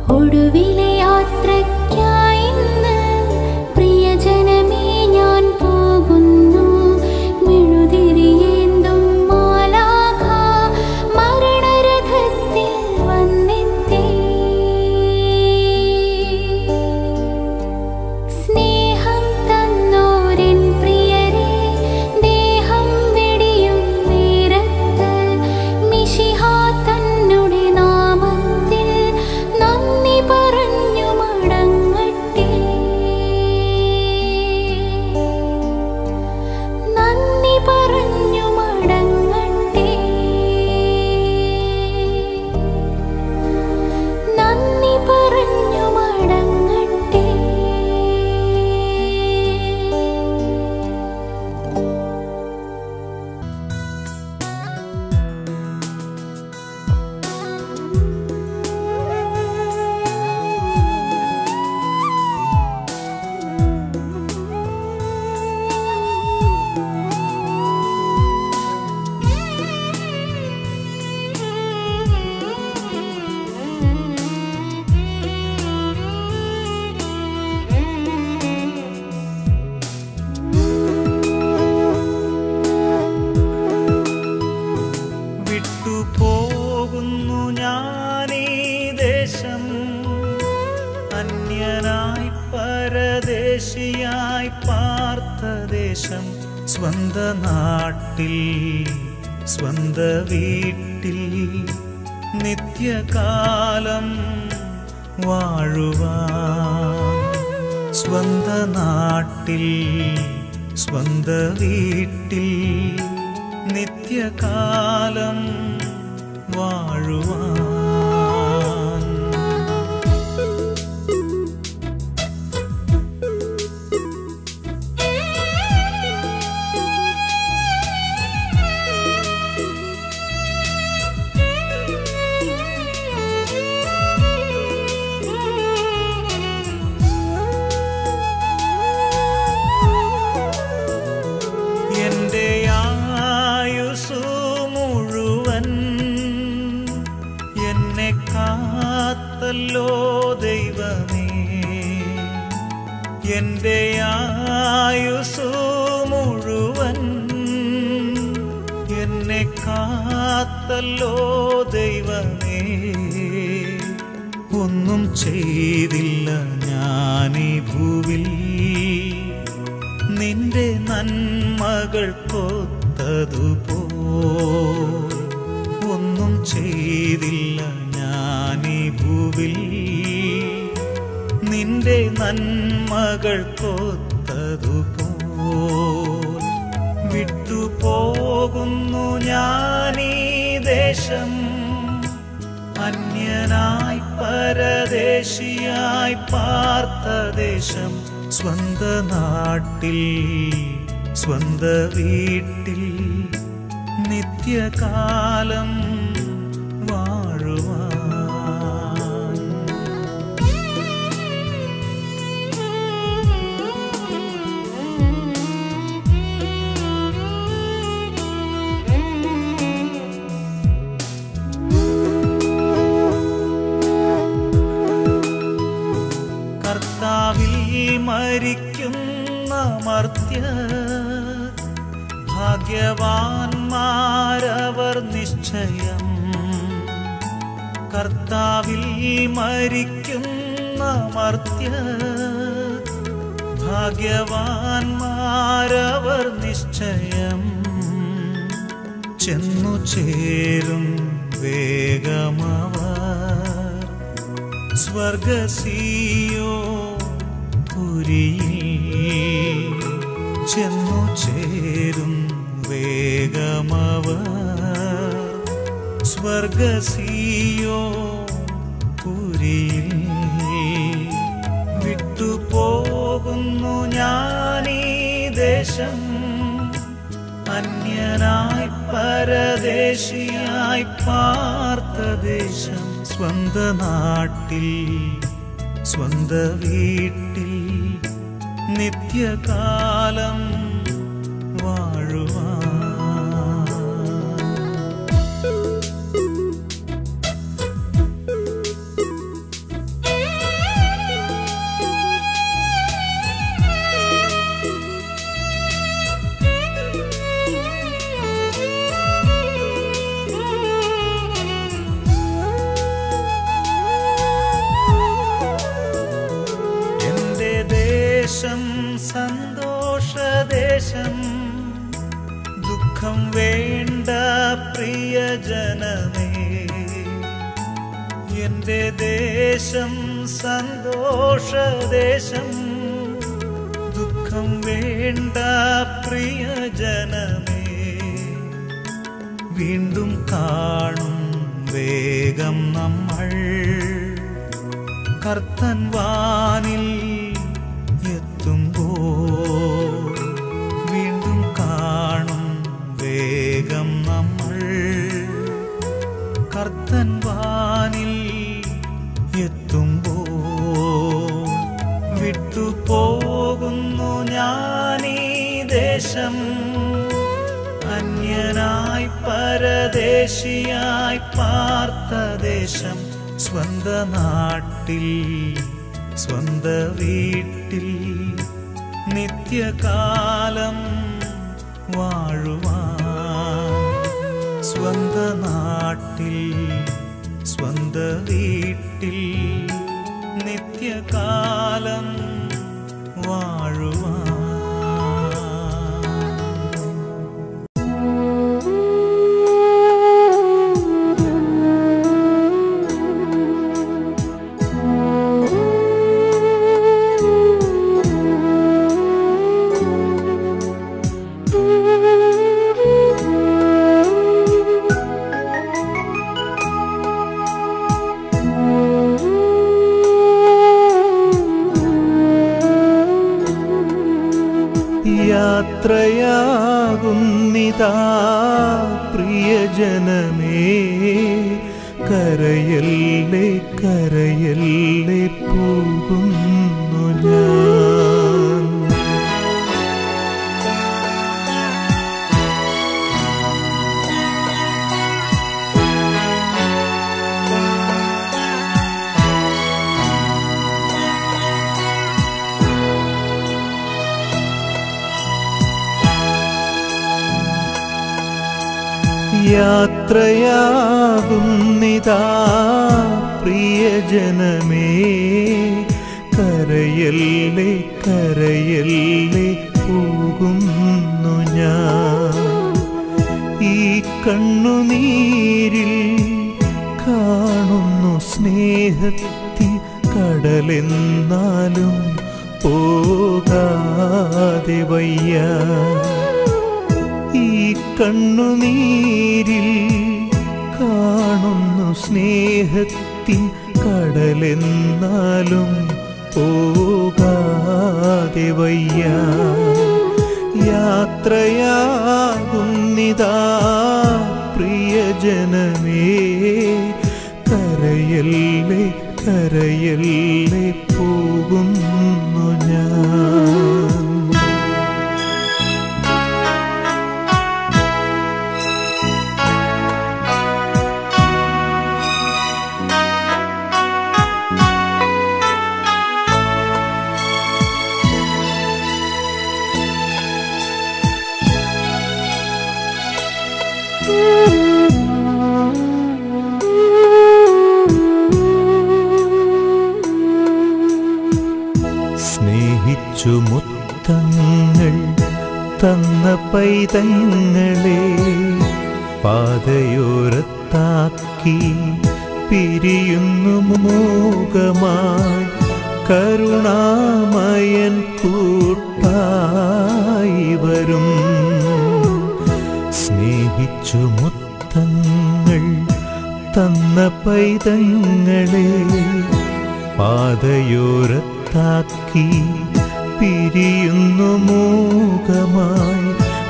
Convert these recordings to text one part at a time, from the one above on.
ഒടുവിലെ യാത്രയ്ക്കായി ഇന്ന് പ്രിയജനമേ ഞാൻ പോകുന്നു മെഴുതിരിയേന്തും മാലാഖ മരണരഥത്തിൽ വന്നെത്തി സ്നേഹം തന്നോരൻ പ്രിയരെ ദേഹം വെടിയും നേരത്ത് മിശിഹാ തന്നുടെ നാമത്തിൽ നന്ദി പറഞ്ഞു മടങ്ങട്ടെ നന്ദി പറഞ്ഞു മടങ്ങട്ടെ നന്ദി പറഞ്ഞു മടങ്ങട്ടെ വിട്ടുപോകുന്നു ഞാനീ ദേശം അന്യനായി പരദേശിയായി പാർത്ത ദേശം സ്വന്ത നാട്ടിൽ സ്വന്ത വീട്ടിൽ നിത്യകാലം വാഴുവാൻ സ്വന്ത നാട്ടിൽ സ്വന്ത വീട്ടിൽ നിത്യകാലം വാഴുവാൻ എന്റെ ആയുസു മുഴുവൻ എന്നെ കാത്തല്ലോ ദൈവമേ എന്റെ ആയുസു മുഴുവൻ എന്നെ കാത്തല്ലോ ദൈവമേ ഒന്നും ചെയ്തില്ല ഞാനീ ഭൂവിൽ നിന്റെ നന്മകൾ കൊത്തതുപോ ഒന്നും ചെയ്തില്ല ഞാനീ ഭൂവിൽ നിന്റെ നന്മകൾ കൊത്തതുപോ വിട്ടുപോകുന്നു ഞാനീ ദേശം അന്യനായി പരദേശിയായി പാർത്ത ദേശം സ്വന്ത നാട്ടിൽ സ്വന്ത വീട്ടിൽ നിത്യകാലം വാഴുവാൻ കർത്താവിൽ മരിക്കുന്ന മർത്യ ഭാഗ്യവാന്മാരവർ നിശ്ചയം കർത്താവിൽ മരിക്കുന്ന മർത്യ ഭാഗ്യവാന്മാരവർ നിശ്ചയം ചെന്നു ചേരും വേഗമവർ സ്വർഗസീയോ പുരിയിൽ ചെന്നു ചേരും വേഗമവർ സ്വർഗസീയോ പുരിയിൽ വിട്ടുപോകുന്നു ഞാനീ ദേശം അന്യനായി പരദേശിയായി പാർത്ത ദേശം സ്വന്ത നാട്ടിൽ സ്വന്ത വീട്ടിൽ നിത്യകാലം വാഴുവാൻ ദേശം ദുഃഖം വേണ്ട പ്രിയജനമേ എന്റെ ദേശം സന്തോഷദേശം ദുഃഖം വേണ്ട പ്രിയജനമേ വീണ്ടും കാണും വേഗം നമ്മൾ കർത്തൻ വാനിൽ എത്തുമ്പോ വീണ്ടും കാണും വേഗം നമ്മൾ കർത്തൻ വാനിൽ എത്തുമ്പോ വിട്ടുപോകുന്നു ഞാനീ ദേശം അന്യനായി പരദേശിയായി പാർത്ത ദേശം സ്വന്ത നാട്ടിൽ സ്വന്ത വീട്ടിൽ നിത്യകാലം വാഴുവാൻ സ്വന്ത നാട്ടിൽ സ്വന്ത വീട്ടിൽ നിത്യകാലം വാഴുവാൻ യാത്രയാകുന്നിതാ പ്രിയജനമേ കരയല്ലേ കരയല്ലേ പോകുന്നു ഞാൻ യാത്രയാകുന്നിതാ പ്രിയജനമേ കരയല്ലേ കരയല്ലേ പോകുന്നു ഞാൻ ഈ കണ്ണുനീരിൽ കാണുന്നു സ്നേഹത്തിൻ കടലെന്നാലും പോകാതെ വയ്യ ഈ കണ്ണുനീരിൽ കാണുന്നു സ്നേഹത്തിൻ കടലെന്നാലും പോകാതെ വയ്യ യാത്രയാകുന്നിതാ പ്രിയജനമേ കരയല്ലേ കരയല്ലേ പോകുന്നു ഞാൻ സ്നേഹിച്ചു മുത്തങ്ങൾ തന്ന പൈതങ്ങളെ പാതയോരത്താക്കി പിരിയുന്നു മൂകമായി കരുണാമയൻ കൂട്ടായി വരും സ്നേഹിച്ചു മുത്തങ്ങൾ തന്ന പൈതങ്ങളെ പാതയോരത്താക്കി പിരിയുന്നു മൂകമായി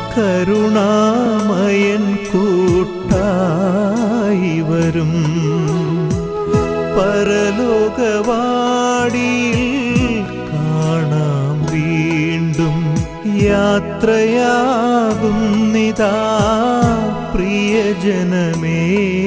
കരുണാമയൻ കൂട്ടായി വരും പരലോകവാടിയിൽ കാണാം വീണ്ടും യാത്രയാകുന്നിതാ പ്രിയജനമേ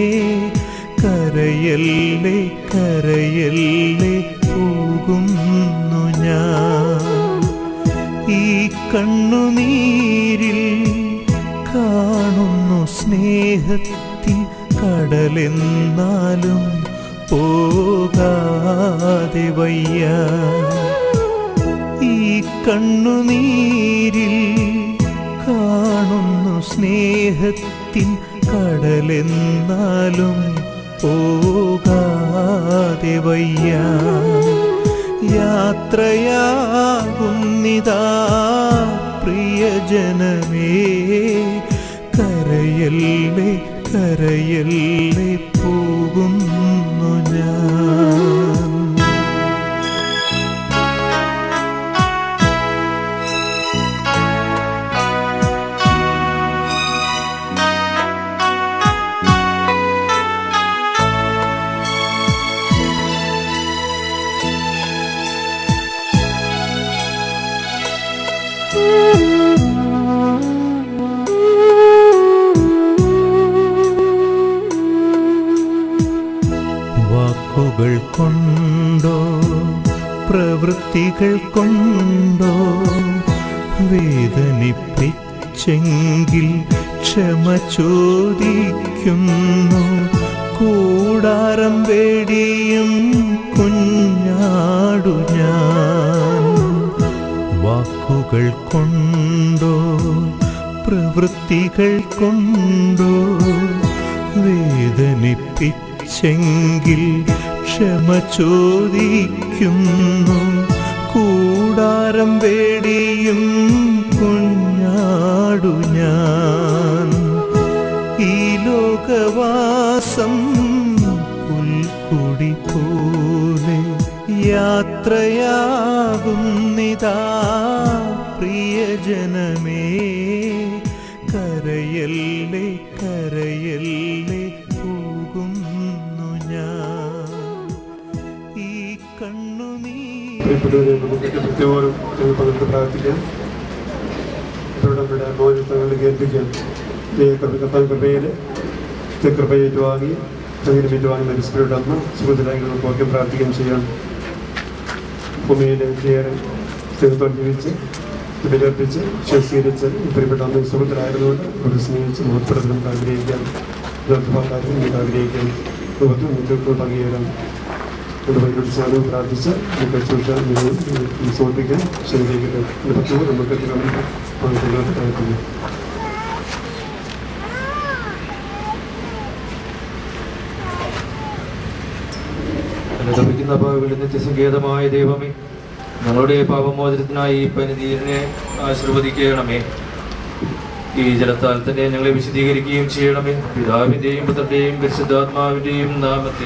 കരയല്ലേ കരയല്ലേ പോകുന്നു ഞാൻ ഈ കണ്ണുനീരിൽ കാണുന്നു സ്നേഹത്തിൻ കടലെന്നാലും പോകാതെ വയ്യ ഈ കണ്ണുനീരിൽ സ്നേഹത്തിൻ കടലെന്നാലും പോകാതെ വയ്യ യാത്രയാകുന്നിതാ പ്രിയജനമേ കരയല്ലേ കരയല്ലേ പോകുന്നു ഞാൻ വാക്കുകൾ കൊണ്ടോ പ്രവൃത്തികൾ കൊണ്ടോ വേദനിപ്പിച്ചെങ്കിൽ ക്ഷമ ചോദിക്കുന്നു കൂടാരം വേടിയും കുഞ്ഞാടു ഞാൻ വാക്കുകൾ കൊണ്ടോ പ്രവൃത്തികൾ കൊണ്ടോ വേദനിപ്പിച്ചെങ്കിൽ ക്ഷമ ചോദിക്കുന്നു കൂടാരം വേടിയും കുഞ്ഞാടു ഞാൻ ഈ ലോകവാസം പുൽക്കുടി പോലെ യാത്രയാകുന്നിതാ പ്രിയജനമേ കരയല്ലേ കരയല്ലേ പോകുന്നു ഞാൻ ഈ കണ്ണുനീ പ്രിയപ്പെട്ടവരെ നമുക്ക് കൃത്യമായും ഞങ്ങൾ പകർന്ന് പ്രാർത്ഥിക്കാം ഇവിടെ നമ്മുടെ മോചിത്തങ്ങളിലേക്ക് ഏൽപ്പിക്കാം കർത്താൻ കൃപയിൽ കൃപയേറ്റ് വാങ്ങി അങ്ങനെ ഏറ്റുവാങ്ങി മനസ്സിലോട്ട് അന്ന് സുഖത്തിലായി നമുക്ക് ഒക്കെ പ്രാർത്ഥിക്കാൻ ചെയ്യാം ഭൂമിയിലെ ഏറെ സ്നേഹത്തോടെ ജീവിച്ച് ബലിയർപ്പിച്ച് സ്വീകരിച്ച് പ്രിയപ്പെട്ട അന്ന് സുഖത്തിലായതുകൊണ്ട് ഒരു സ്നേഹിച്ച് മുഖപ്പെടുത്തി നമുക്ക് ആഗ്രഹിക്കാം ദീർഘഭാഗം നമുക്ക് ആഗ്രഹിക്കാം മുഖത്ത് മുന്നോട്ട് പങ്കുചേരാം ഇടവയിലൂടെ ചേർന്ന് പ്രാർത്ഥിച്ച് നമുക്ക് ശുശ്രൂഷ സമർപ്പിക്കാൻ ശരിയാക്കട്ടെ ഇതിന്റെ പറ്റുമ്പോൾ നമുക്ക് പങ്കുകൊള്ളാൻ അനുഗമിക്കുന്ന പാവിൽ നിത്യസങ്കേതമായ ദൈവമേ ഞങ്ങളുടെ പാപമോചനത്തിനായി ഈ പനിതീരനെ ആശീർവദിക്കണമേ ഈ ജലത്താൽ തന്നെ ഞങ്ങളെ വിശദീകരിക്കുകയും ചെയ്യണമേ പിതാവിന്റെയും പുത്രന്റെയും പരിശുദ്ധാത്മാവിന്റെയും നാമത്തിൽ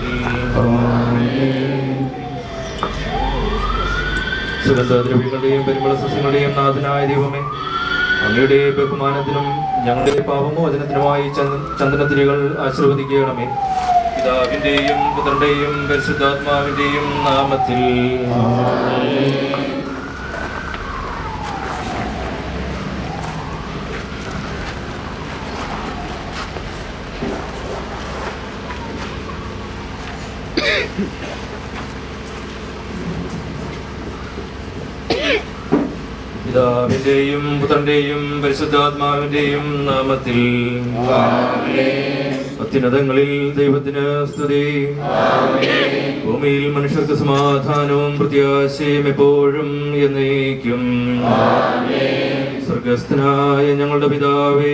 സുഗന്ധദ്രവ്യങ്ങളുടെയും പരിമള സസ്യങ്ങളുടെയും നാഥനായ ദൈവമേ അങ്ങയുടെ ബഹുമാനത്തിനും ഞങ്ങളുടെ പാപമോചനത്തിനുമായി ചന്ദ- ചന്ദനത്തിരികൾ ആശീർവദിക്കണമേ പിതാവിന്റെയും പുത്രന്റെയും പരിശുദ്ധാത്മാവിന്റെയും നാമത്തിൽ പിതാവിന്റെയും പുത്രന്റെയും പരിശുദ്ധാത്മാവിന്റെയും നാമത്തിൽ അത്യുന്നതങ്ങളിൽ ദൈവത്തിന് സ്തുതി ഭൂമിയിൽ മനുഷ്യർക്ക് സമാധാനവും പ്രത്യാശയും എപ്പോഴും എന്നേക്കും സ്വർഗസ്ഥനായ ഞങ്ങളുടെ പിതാവേ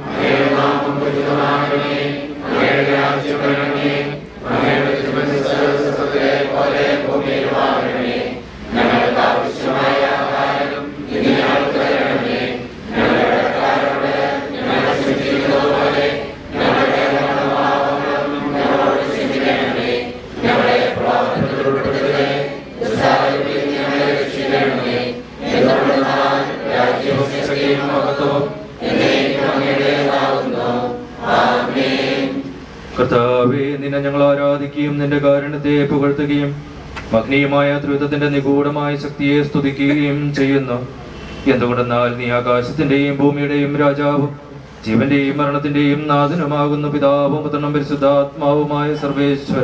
കർത്താവേ നിന്നെ ഞങ്ങൾ ആരാധിക്കുകയും നിന്റെ കാരണത്തെ പുകഴ്ത്തുകയും മഗ്നീയമായ ത്രിത്വത്തിന്റെ നിഗൂഢമായ ശക്തിയെ സ്തുതിക്കുകയും ചെയ്യുന്നു എന്തുകൊണ്ടെന്നാൽ നീ ആകാശത്തിന്റെയും ഭൂമിയുടെയും രാജാവും ജീവന്റെയും മരണത്തിന്റെയും നാഥനുമാകുന്ന പിതാവും പുത്രനും പരിശുദ്ധാത്മാവുമായ സർവേശ്വര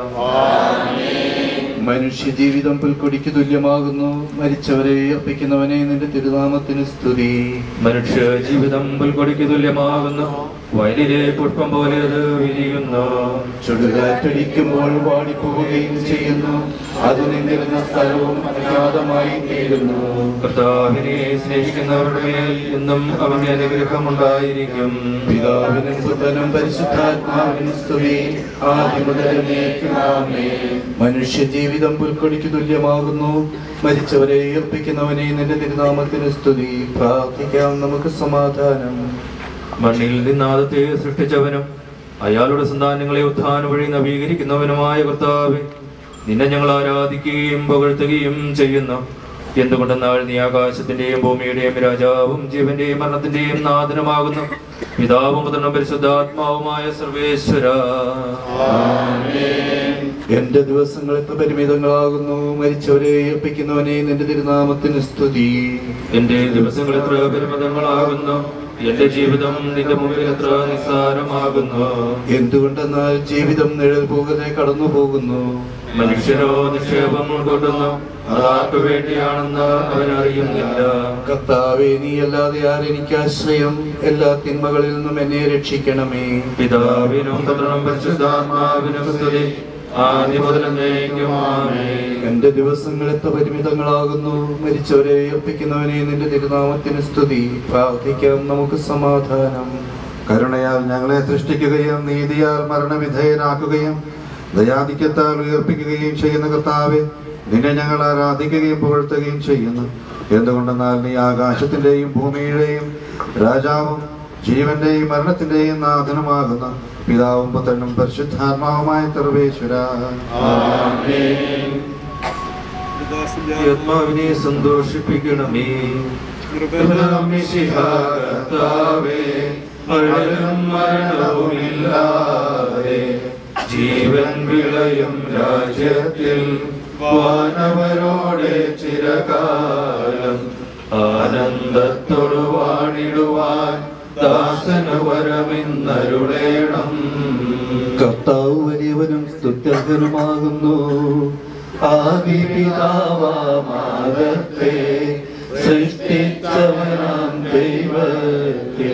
മനുഷ്യജീവിതം പുൽക്കൊടിക്ക് തുല്യമാകുന്നു മരിച്ചവരെ അർപ്പിക്കുന്നവനെ നിന്റെ തിരുനാമത്തിന് സ്തുതി മനുഷ്യ ജീവിതം പുൽക്കൊടിക്ക് തുല്യമാകുന്നു വയലിലെ പുഷ്പം പോലെ അത് വിരിയുന്നു ചുടുകാറ്റടിക്കുമ്പോൾ വാടിപ്പോവുകയും ചെയ്യുന്നു അത് നിന്നിരുന്ന സ്ഥലവും അഗാധമായി തീരുന്നു കർത്താവിനെ സ്നേഹിക്കുന്നവരുടെ മേൽ എന്നും അവന്റെ അനുഗ്രഹം ഉണ്ടായിരിക്കും പിതാവിനും പുത്രനും പരിശുദ്ധാത്മാവിനും സ്തുതി ആദ്യം മുതലേ മനുഷ്യ ജീവിതം പുൽക്കൊടിക്ക് തുല്യമാകുന്നു മരിച്ചവരെ ഉയർപ്പിക്കുന്നവനെ നിന്റെ തിരുനാമത്തിന് സ്തുതി പ്രാർത്ഥിക്കാം നമുക്ക് സമാധാനം മണ്ണിൽ നിന്നാദത്തെ സൃഷ്ടിച്ചവനും അയാളുടെ സന്താനങ്ങളെ ഉത്ഥാന വഴി നവീകരിക്കുന്നവനുമായ കർത്താവെ നിന്നെ ഞങ്ങൾ ആരാധിക്കുകയും പുകഴ്ത്തുകയും ചെയ്യുന്നു എന്തുകൊണ്ടെന്നാൽ നീ ആകാശത്തിന്റെയും ഭൂമിയുടെയും രാജാവും ജീവന്റെയും മരണത്തിന്റെയും നാഥനുമാകുന്നു പിതാവും പുത്രനും പരിശുദ്ധാത്മാവുമായ സർവേശ്വര എന്റെ ദിവസങ്ങൾ എത്ര പരിമിതങ്ങളാകുന്നു മരിച്ചവരെ ഉയർപ്പിക്കുന്നവനെ നിന്റെ തിരുനാമത്തിന് സ്തുതി എന്റെ ദിവസങ്ങൾ എത്ര പരിമിതങ്ങളാകുന്നു എന്റെ ജീവിതം നിന്റെ മുമ്പിൽ എത്ര നിസ്സാരമാകുന്നു എന്തുകൊണ്ടെന്നാൽ ജീവിതം നിഴൽ പോകതെ കടന്നു പോകുന്നു മനുഷ്യരോ നിക്ഷേപം കൊണ്ടുന്നു അതാർക്കു വേണ്ടിയാണെന്ന് അവൻ അറിയുന്നില്ല കർത്താവെ നീ അല്ലാതെ ആരെനിക്ക് ആശ്രയം എല്ലാ തിന്മകളിൽ നിന്നും എന്നെ രക്ഷിക്കണമേ പിതാവിനും പുത്രനും പരിശുദ്ധാത്മാവിനും സ്തുതി ആദ്യം മുതൽ എന്നേക്കും ആമേൻ. എന്റെ ദിവസങ്ങൾ എത്ര പരിമിതങ്ങളാകുന്നു മരിച്ചവരെ ഉയർപ്പിക്കുന്നവനെ നിന്റെ തിരുനാമത്തിന് സ്തുതി പ്രാർത്ഥിക്കാം നമുക്ക് സമാധാനം കരുണയാൽ ഞങ്ങളെ സൃഷ്ടിക്കുകയും നീതിയാൽ മരണവിധേയനാക്കുകയും ദയാധിക്യത്താൽ ഉയർപ്പിക്കുകയും ചെയ്യുന്ന കർത്താവെ നിന്നെ ഞങ്ങൾ ആരാധിക്കുകയും പുകഴ്ത്തുകയും ചെയ്യുന്നു എന്തുകൊണ്ടെന്നാൽ നീ ആകാശത്തിന്റെയും ഭൂമിയുടെയും രാജാവും ജീവന്റെയും മരണത്തിന്റെയും നാഥനുമാകുന്ന പിതാവും പുത്രനും പരിശുദ്ധാത്മാവുമായ സർവേശ്വര ഈ ആത്മാവിനെ സന്തോഷിപ്പിക്കണമേ കർത്താവേ, മഴലും മരണവുമില്ലാതെ ജീവൻ വിളയും രാജ്യത്തിൽ വാനവരോടെ ചിരകാലം ആനന്ദത്തോടു വാണിടുവാൻ ദാസന് വരമെന്നരുളേണം കർത്താവ് വലിയവനും സ്തുത്യർഹനുമാകുന്നു ആദി പിതാവാമാകത്തെ സൃഷ്ടിച്ചവനാം ദൈവത്തിൽ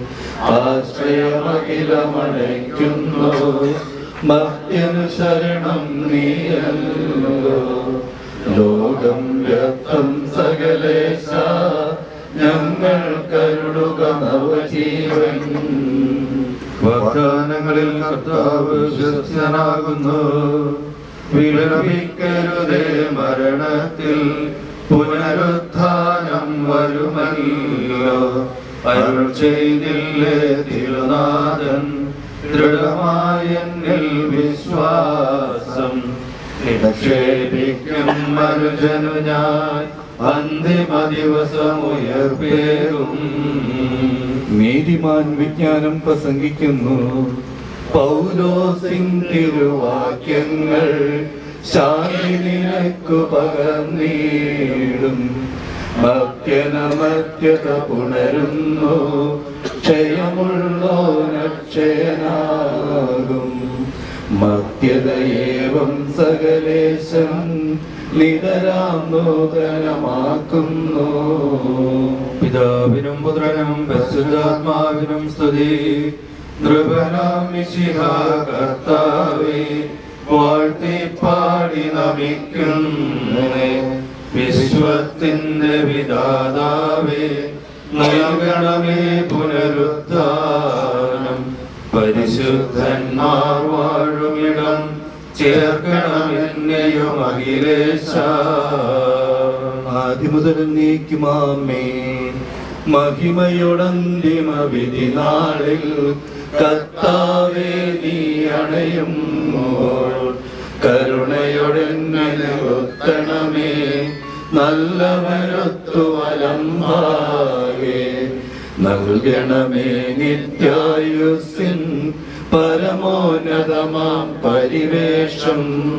ആശ്രയമഖിലമണയ്ക്കുന്നു മർത്യനു ശരണം നീയല്ലോ ലോകം വ്യർത്ഥം സകലേശ ഞങ്ങൾ കരുളുക നവജീവൻ വാഗ്ദാനങ്ങളിൽ കർത്താവ് വിശ്വസ്തനാകുന്നു വിലപിക്കരുതേ മരണത്തിൽ പുനരുത്ഥാനം വരുമല്ലോ അരുൾ ചെയ്തില്ലേ തിരുനാഥൻ ദൃഢമായ എന്നിൽ വിശ്വാസം നിക്ഷേപിക്കും മനുജനു ഞാൻ അന്തിമ ദിവസം ഉയർപ്പേറും നീതിമാൻ വിജ്ഞാനം പ്രസംഗിക്കുന്നു പൗലോസിൻ തിരുവാക്യങ്ങൾ ശാന്തി നിനക്കു പകർന്നീടും മത്യനമത്യത പുണരുന്നു ക്ഷയമുള്ളോ നക്ഷയനാകും മത്യതയേവം സകലേശം നിതരാം നൂതനമാക്കുന്നു പിതാവിനും പുത്രനും പരിശുദ്ധാത്മാവിനും സ്തുതി നൃപനാം മിശിഹ കർത്താവേ വാഴ്ത്തി പാടി നമിക്കുന്നേ വിശ്വത്തിന്റെ വിധാതാവേ നൽകണമേ പുനരുദ്ധാനം പരിശുദ്ധന്മാർ വാഴുമിടം ചേർക്കണമെന്നെയും അഖിലേശ ആദിമുതൽ നീക്കുമാമേ മഹിമയുടന്തിമ വിധി നാളിൽ കർത്താവേ നീ അണയുമ്പോൾ കരുണയോടെന്നെ നിർത്തണമേ നല്ലവരൊത്തു വലമ്പാകെ നൽകണമേ നിത്യായുസിൻ പരമോന്നതമാം പരിവേഷം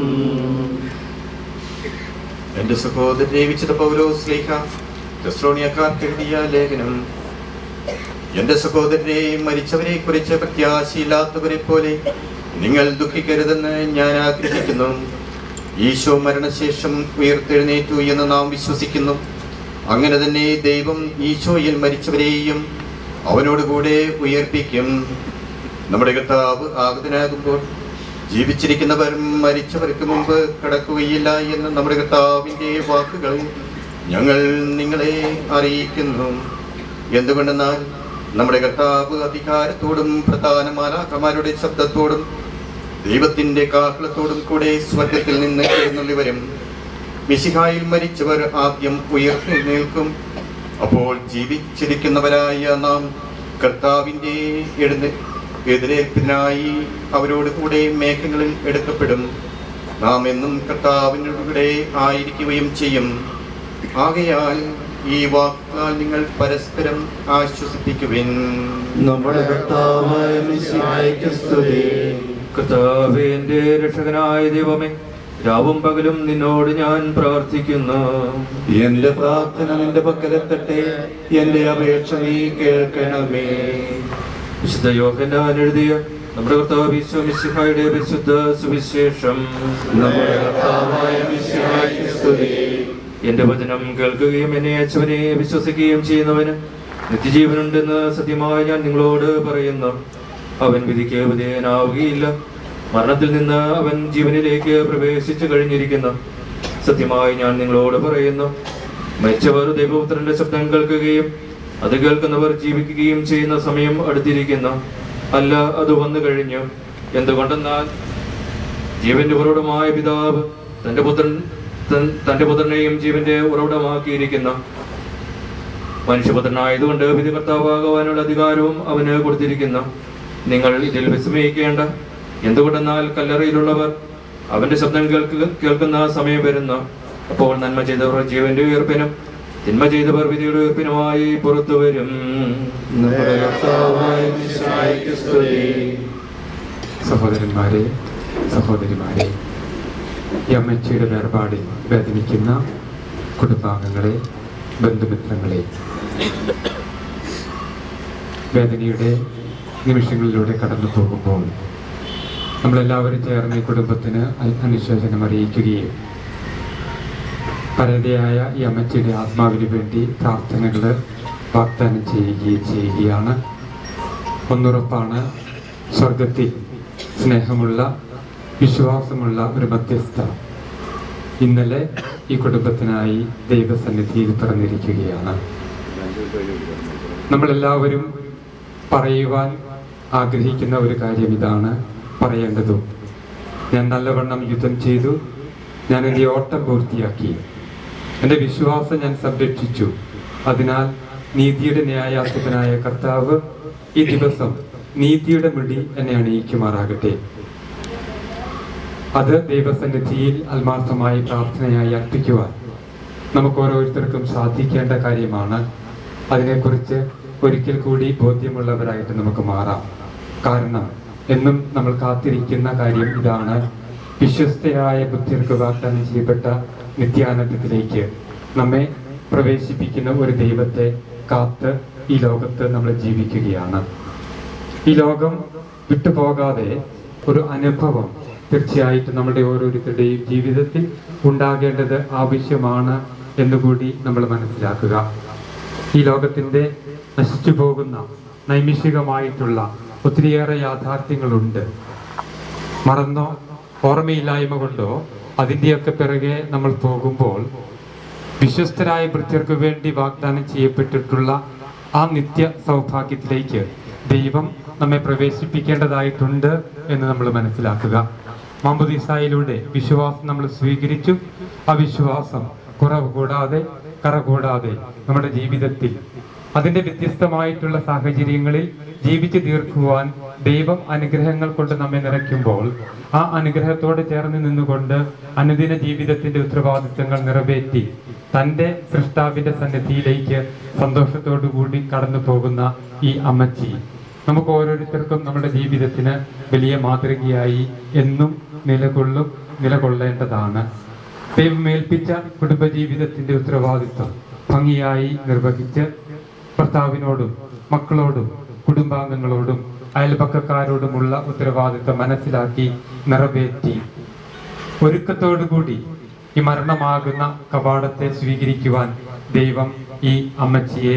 എന്റെ സഹോദരനെ വിശുദ്ധ പൗലോസ് ലേഖ തെസ്ലോണിയക്കാർക്ക് എഴുതിയ ലേഖനം എന്റെ സഹോദരനെയും മരിച്ചവരെ കുറിച്ച് പ്രത്യാശയില്ലാത്തവരെ പോലെ നിങ്ങൾ ദുഃഖിക്കരുതെന്ന് ഞാൻ ആഗ്രഹിക്കുന്നു ഈശോ മരണശേഷം ഉയർത്തെഴുന്നേറ്റു എന്ന് നാം വിശ്വസിക്കുന്നു അങ്ങനെ തന്നെ ദൈവം ഈശോയിൽ മരിച്ചവരെയും അവനോടുകൂടെ ഉയർപ്പിക്കും നമ്മുടെ കർത്താവ് ആഗതനാകുമ്പോൾ ജീവിച്ചിരിക്കുന്നവർ മരിച്ചവർക്ക് മുമ്പ് കടക്കുകയില്ല എന്ന് നമ്മുടെ കർത്താവിന്റെ വാക്കുകൾ ഞങ്ങൾ നിങ്ങളെ അറിയിക്കുന്നു എന്തുകൊണ്ടെന്നാൽ നമ്മുടെ കർത്താവ് അധികാരത്തോടും പ്രധാന മാലാഖമാരുടെ ശബ്ദത്തോടും ദൈവത്തിന്റെ കാഹളത്തോടും കൂടെ സ്വർഗത്തിൽ നിന്ന് എഴുന്നള്ളി വരും മിശിഹായിൽ മരിച്ചവർ ആദ്യം ഉയർന്നേൽക്കും അപ്പോൾ ജീവിച്ചിരിക്കുന്നവരായ നാം കർത്താവിന്റെ എഴുന്ന എതിരേൽപ്പിനായി അവരോട് കൂടെ മേഘങ്ങളിൽ എടുക്കപ്പെടും നാം എന്നും കർത്താവിനൂടെ ആയിരിക്കുകയും ചെയ്യും ആകയാൽ ഈ വാക്കാൽ നിങ്ങൾ പരസ്പരം ആശ്വസിപ്പിക്കുവിൻ നമ്മുടെ കർത്താവായ മിശിഹായ്ക്ക് സ്തുതി കർത്താവേ എന്റെ രക്ഷകനായ ദൈവമേ രാവും പകലും നിന്നോട് ഞാൻ പ്രാർത്ഥിക്കുന്നു എന്റെ പ്രാർത്ഥന നിന്റെ പക്കലെത്തട്ടെ എന്റെ അപേക്ഷ നീ കേൾക്കണമേ വിശുദ്ധ യോഹന്നാൻ എഴുതിയ നമ്മുടെ കർത്താവ് ഈശോ മിശിഹായുടെ വിശുദ്ധ സുവിശേഷം നമ്മുടെ കർത്താവായ മിശിഹായ്ക്ക് സ്തുതി എന്റെ വചനം കേൾക്കുകയും എന്നെ അയച്ചവനെ വിശ്വസിക്കുകയും ചെയ്യുന്നവന് നിത്യജീവനുണ്ടെന്ന് സത്യമായി ഞാൻ നിങ്ങളോട് പറയുന്നു അവൻ വിധിക്ക് വിധേയനാവുകയില്ല മരണത്തിൽ നിന്ന് അവൻ ജീവനിലേക്ക് പ്രവേശിച്ചു കഴിഞ്ഞിരിക്കുന്നു സത്യമായി ഞാൻ നിങ്ങളോട് പറയുന്നു മരിച്ചവർ ദൈവപുത്രന്റെ ശബ്ദം കേൾക്കുകയും അത് കേൾക്കുന്നവർ ജീവിക്കുകയും ചെയ്യുന്ന സമയം അടുത്തിരിക്കുന്നു അല്ല അത് വന്നു കഴിഞ്ഞു എന്തുകൊണ്ടെന്നാൽ ജീവന്റെ ഉറവിടമായ പിതാവ് തന്റെ പുത്രൻ തൻ- തന്റെ പുത്രനെയും ജീവന്റെ ഉറവിടമാക്കിയിരിക്കുന്നു മനുഷ്യപുത്രനായതുകൊണ്ട് വിധികർത്താവാകുവാനുള്ള അധികാരവും അവന് കൊടുത്തിരിക്കുന്നു നിങ്ങൾ ഇതിൽ വിസ്മയിക്കേണ്ട എന്തുകൊണ്ടെന്നാൽ കല്ലറയിലുള്ളവർ അവന്റെ ശബ്ദം കേൾക്കുക കേൾക്കുന്ന സമയം വരുന്നു അപ്പോൾ നന്മ ചെയ്തവർ ജീവന്റെ ഉയർപ്പിനും തിന്മ ചെയ്തവർ വിധിയുടെ ഉയർപ്പിനുമായി പുറത്തു വരും നമ്മുടെ കർത്താവായ മിശിഹായ്ക്ക് സ്തുതി സഹോദരന്മാരെ സഹോദരിമാരെ ഈ അമ്മച്ചിയുടെ വേർപാടിൽ വേദനിക്കുന്ന കുടുംബാംഗങ്ങളെ ബന്ധുമിത്രങ്ങളെ വേദനയുടെ നിമിഷങ്ങളിലൂടെ കടന്നു പോകുമ്പോൾ നമ്മളെല്ലാവരും ചേർന്ന് ഈ കുടുംബത്തിന് അനുശോചനം അറിയിക്കുകയും പരതയായ ഈ അമ്മച്ചിയുടെ ആത്മാവിന് വേണ്ടി പ്രാർത്ഥനകൾ വാഗ്ദാനം ചെയ്യുകയും ചെയ്യുകയാണ് ഒന്നുറപ്പാണ് സ്വർഗത്തിൽ സ്നേഹമുള്ള വിശ്വാസമുള്ള ഒരു മധ്യസ്ഥ ഇന്നലെ ഈ കുടുംബത്തിനായി ദൈവസന്നിധിയിൽ പിറന്നിരിക്കുകയാണ് നമ്മളെല്ലാവരും പറയുവാൻ ആഗ്രഹിക്കുന്ന ഒരു കാര്യം ഇതാണ് പറയേണ്ടതും ഞാൻ നല്ലവണ്ണം യുദ്ധം ചെയ്തു ഞാൻ എൻ്റെ ഓട്ടം പൂർത്തിയാക്കി എൻ്റെ വിശ്വാസം ഞാൻ സംരക്ഷിച്ചു അതിനാൽ നീതിയുടെ ന്യായാധിപനായ കർത്താവ് ഈ ദിവസം നീതിയുടെ മുടി എന്നെ അണിയിക്കുമാറാകട്ടെ അത് ദൈവസന്നിധിയിൽ ആത്മാർത്ഥമായി പ്രാർത്ഥനയായി അർപ്പിക്കുവാൻ നമുക്ക് ഓരോരുത്തർക്കും സാധിക്കേണ്ട കാര്യമാണ് അതിനെക്കുറിച്ച് ഒരിക്കൽ കൂടി ബോധ്യമുള്ളവരായിട്ട് നമുക്ക് മാറാം കാരണം എന്നും നമ്മൾ കാത്തിരിക്കുന്ന കാര്യം ഇതാണ് വിശ്വസ്തയായ ബുദ്ധിർക്ക് വാഗ്ദാനം ചെയ്യപ്പെട്ട നിത്യാനന്ദത്തിലേക്ക് നമ്മെ പ്രവേശിപ്പിക്കുന്ന ഒരു ദൈവത്തെ കാത്ത് ഈ ലോകത്ത് നമ്മൾ ജീവിക്കുകയാണ് ഈ ലോകം വിട്ടുപോകാതെ ഒരു അനുഭവം തീർച്ചയായിട്ടും നമ്മുടെ ഓരോരുത്തരുടെയും ജീവിതത്തിൽ ഉണ്ടാകേണ്ടത് ആവശ്യമാണ് എന്നുകൂടി നമ്മൾ മനസ്സിലാക്കുക ഈ ലോകത്തിന്റെ നശിച്ചു പോകുന്ന നൈമിഷികമായിട്ടുള്ള ഒത്തിരിയേറെ യാഥാർത്ഥ്യങ്ങളുണ്ട് മറന്നോ ഓർമ്മയില്ലായ്മ കൊണ്ടോ അതിൻ്റെയൊക്കെ പിറകെ നമ്മൾ പോകുമ്പോൾ വിശ്വസ്തരായ ഭൃത്യർക്ക് വേണ്ടി വാഗ്ദാനം ചെയ്യപ്പെട്ടിട്ടുള്ള ആ നിത്യ സൗഭാഗ്യത്തിലേക്ക് ദൈവം നമ്മെ പ്രവേശിപ്പിക്കേണ്ടതായിട്ടുണ്ട് എന്ന് നമ്മൾ മനസ്സിലാക്കുക മാമ്പുദീസായിലൂടെ വിശ്വാസം നമ്മൾ സ്വീകരിച്ചു ആ വിശ്വാസം കുറവ് കൂടാതെ കറ കൂടാതെ നമ്മുടെ ജീവിതത്തിൽ അതിന്റെ വ്യത്യസ്തമായിട്ടുള്ള സാഹചര്യങ്ങളിൽ ജീവിച്ചു തീർക്കുവാൻ ദൈവം അനുഗ്രഹങ്ങൾ കൊണ്ട് നമ്മെ നിറയ്ക്കുമ്പോൾ ആ അനുഗ്രഹത്തോട് ചേർന്ന് നിന്നുകൊണ്ട് അനുദിന ജീവിതത്തിന്റെ ഉത്തരവാദിത്തങ്ങൾ നിറവേറ്റി തന്റെ സൃഷ്ടാവിന്റെ സന്നിധിയിലേക്ക് സന്തോഷത്തോടു കൂടി കടന്നു പോകുന്ന ഈ അമ്മച്ചി നമുക്ക് ഓരോരുത്തർക്കും നമ്മുടെ ജീവിതത്തിന് വലിയ മാതൃകയായി എന്നും നിലകൊള്ളും നിലകൊള്ളേണ്ടതാണ് ദൈവം ഏൽപ്പിച്ച കുടുംബജീവിതത്തിന്റെ ഉത്തരവാദിത്വം ഭംഗിയായി നിർവഹിച്ച് ഭർത്താവിനോടും മക്കളോടും കുടുംബാംഗങ്ങളോടും അയൽപക്കക്കാരോടുമുള്ള ഉത്തരവാദിത്വം മനസ്സിലാക്കി നിറവേറ്റി ഒരുക്കത്തോടുകൂടി ഈ മരണമാകുന്ന കവാടത്തെ സ്വീകരിക്കുവാൻ ദൈവം ഈ അമ്മച്ചിയെ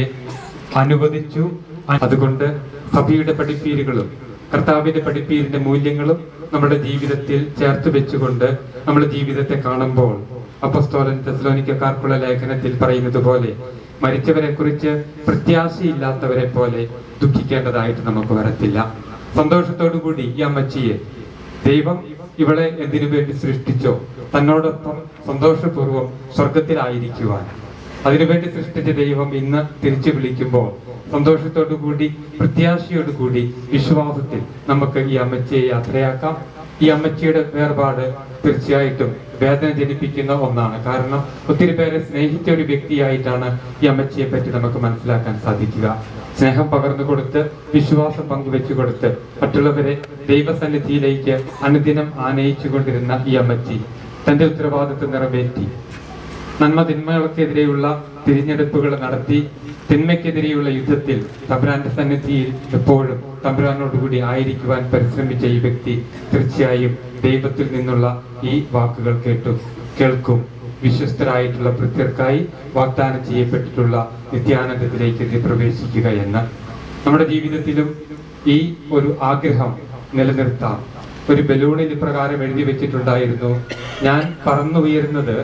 അനുവദിച്ചു അതുകൊണ്ട് സഭയുടെ പഠിപ്പീരുകളും കർത്താവിന്റെ പഠിപ്പീരിന്റെ മൂല്യങ്ങളും നമ്മുടെ ജീവിതത്തിൽ ചേർത്ത് വെച്ചുകൊണ്ട് നമ്മുടെ ജീവിതത്തെ കാണുമ്പോൾ അപ്പസ്തോലൻ തെസ്ലോനിക്കാർക്കുള്ള ലേഖനത്തിൽ പറയുന്നത് പോലെ മരിച്ചവരെ കുറിച്ച് പ്രത്യാശയില്ലാത്തവരെ പോലെ ദുഃഖിക്കേണ്ടതായിട്ട് നമുക്ക് വരത്തില്ല സന്തോഷത്തോടു കൂടി ഈ അമ്മച്ചിയെ ദൈവം ഇവളെ എന്തിനു വേണ്ടി സൃഷ്ടിച്ചോ തന്നോടൊപ്പം സന്തോഷപൂർവ്വം സ്വർഗത്തിലായിരിക്കുവാൻ അതിനുവേണ്ടി സൃഷ്ടിച്ച ദൈവം ഇന്ന് തിരിച്ചു വിളിക്കുമ്പോൾ സന്തോഷത്തോടു കൂടി പ്രത്യാശയോടു കൂടി വിശ്വാസത്തിൽ നമുക്ക് ഈ അമ്മച്ചിയെ യാത്രയാക്കാം ഈ അമ്മച്ചിയുടെ വേർപാട് തീർച്ചയായിട്ടും വേദന ജനിപ്പിക്കുന്ന ഒന്നാണ് കാരണം ഒത്തിരി പേരെ സ്നേഹിച്ച ഒരു വ്യക്തിയായിട്ടാണ് ഈ അമ്മച്ചിയെ പറ്റി നമുക്ക് മനസ്സിലാക്കാൻ സാധിക്കുക സ്നേഹം പകർന്നു കൊടുത്ത് വിശ്വാസം പങ്കുവെച്ചു കൊടുത്ത് മറ്റുള്ളവരെ ദൈവസന്നിധിയിലേക്ക് അനുദിനം ആനയിച്ചു കൊണ്ടിരുന്ന ഈ അമ്മച്ചി തന്റെ ഉത്തരവാദിത്വം നിറവേറ്റി നന്മ തിന്മകൾക്കെതിരെയുള്ള തിരഞ്ഞെടുപ്പുകൾ നടത്തി തിന്മയ്ക്കെതിരെയുള്ള യുദ്ധത്തിൽ തമ്പുരാന്റെ സന്നിധിയിൽ എപ്പോഴും തമ്പുരാനോടുകൂടി ആയിരിക്കുവാൻ പരിശ്രമിച്ച ഈ വ്യക്തി തീർച്ചയായും ദൈവത്തിൽ നിന്നുള്ള ഈ വാക്കുകൾ കേട്ടു കേൾക്കും വിശ്വസ്തരായിട്ടുള്ള ഭൃത്യർക്കായി വാഗ്ദാനം ചെയ്യപ്പെട്ടിട്ടുള്ള നിത്യാനന്ദത്തിലേക്ക് എത്തി പ്രവേശിക്കുക എന്ന് നമ്മുടെ ജീവിതത്തിലും ഈ ഒരു ആഗ്രഹം നിലനിർത്താം ഒരു ബലൂണിൽ ഇപ്രകാരം എഴുതി വെച്ചിട്ടുണ്ടായിരുന്നു ഞാൻ പറന്നുയരുന്നത്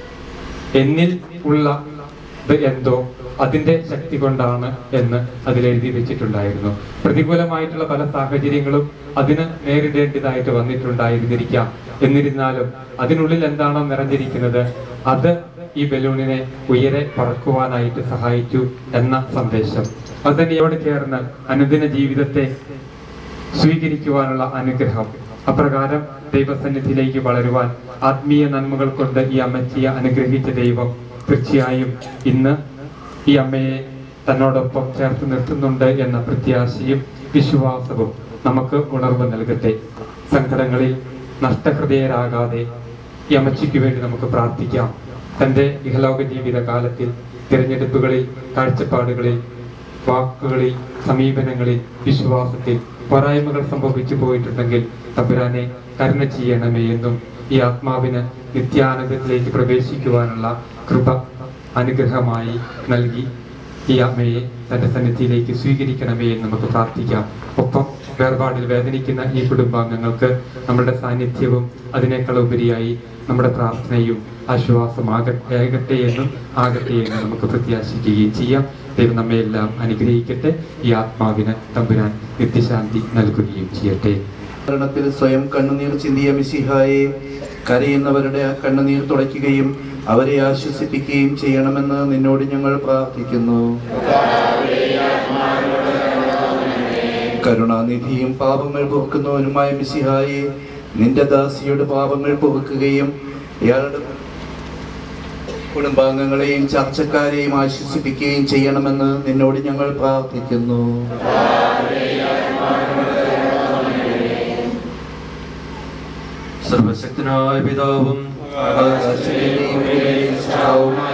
എന്നിൽ ഉള്ള ഇത് എന്തോ അതിന്റെ ശക്തി കൊണ്ടാണ് എന്ന് അതിൽ എഴുതി വെച്ചിട്ടുണ്ടായിരുന്നു പ്രതികൂലമായിട്ടുള്ള പല സാഹചര്യങ്ങളും അതിന് നേരിടേണ്ടതായിട്ട് വന്നിട്ടുണ്ടായിരുന്നിരിക്കാം എന്നിരുന്നാലും അതിനുള്ളിൽ എന്താണോ നിറഞ്ഞിരിക്കുന്നത് അത് ഈ ബലൂണിനെ ഉയരെ പറക്കുവാനായിട്ട് സഹായിച്ചു എന്ന സന്ദേശം അത് തന്നെയോട് ചേർന്ന് അനുദിന ജീവിതത്തെ സ്വീകരിക്കുവാനുള്ള അനുഗ്രഹം അപ്രകാരം ദൈവസന്നിധിയിലേക്ക് വളരുവാൻ ആത്മീയ നന്മകൾ കൊണ്ട് ഈ അമ്മച്ചിയെ അനുഗ്രഹിച്ച ദൈവം തീർച്ചയായും ഇന്ന് ഈ അമ്മയെ തന്നോടൊപ്പം ചേർത്ത് നിർത്തുന്നുണ്ട് എന്ന പ്രത്യാശയും വിശ്വാസവും നമുക്ക് ഉണർവ് നൽകട്ടെ സങ്കടങ്ങളിൽ നഷ്ടഹൃദയരാകാതെ ഈ അമ്മച്ചിക്ക് വേണ്ടി നമുക്ക് പ്രാർത്ഥിക്കാം തന്റെ ഇഹലോക ജീവിത കാലത്തിൽ തിരഞ്ഞെടുപ്പുകളിൽ കാഴ്ചപ്പാടുകളിൽ വാക്കുകളിൽ സമീപനങ്ങളിൽ വിശ്വാസത്തിൽ പോരായ്മകൾ സംഭവിച്ചു പോയിട്ടുണ്ടെങ്കിൽ തമ്പുരാനെ കരുണ ചെയ്യണമേ എന്നും ഈ ആത്മാവിന് നിത്യാനന്ദത്തിലേക്ക് പ്രവേശിക്കുവാനുള്ള കൃപ അനുഗ്രഹമായി നൽകി ഈ അമ്മയെ തന്റെ സന്നിധിയിലേക്ക് സ്വീകരിക്കണമേ എന്ന് നമുക്ക് പ്രാർത്ഥിക്കാം ഒപ്പം വേർപാടിൽ വേദനിക്കുന്ന ഈ കുടുംബാംഗങ്ങൾക്ക് നമ്മുടെ സാന്നിധ്യവും അതിനേക്കാൾ ഉപരിയായി നമ്മുടെ പ്രാർത്ഥനയും ആശ്വാസമാകട്ടെ ആകട്ടെ എന്നും ആകട്ടെ എന്നും നമുക്ക് പ്രത്യാശിക്കുകയും ചെയ്യാം ദൈവം നമ്മെ എല്ലാം അനുഗ്രഹിക്കട്ടെ ഈ ആത്മാവിന് തമ്പുരാൻ നിത്യശാന്തി നൽകുകയും ചെയ്യട്ടെ മരണത്തിൽ സ്വയം കണ്ണുനീർ ചിന്തിയ മിശിഹായെ കരയുന്നവരുടെ കണ്ണുനീർ തുടയ്ക്കുകയും അവരെ ആശ്വസിപ്പിക്കുകയും ചെയ്യണമെന്ന് നിന്നോട് ഞങ്ങൾ പ്രാർത്ഥിക്കുന്നു കരുണാനിധിയും പാപങ്ങൾ പൊറുക്കുന്നവനുമായ മിശിഹായെ നിന്റെ ദാസിയുടെ പാപങ്ങൾ പൊറുക്കുകയും ഇയാളുടെ കുടുംബാംഗങ്ങളെയും ചർച്ചക്കാരെയും ആശ്വസിപ്പിക്കുകയും ചെയ്യണമെന്ന് നിന്നോട് ഞങ്ങൾ പ്രാർത്ഥിക്കുന്നു സർവശക്തനായ പിതാവും ആകാശത്തിലെയും ഭൂമിയിലെയും സൃഷ്ടാവുമായ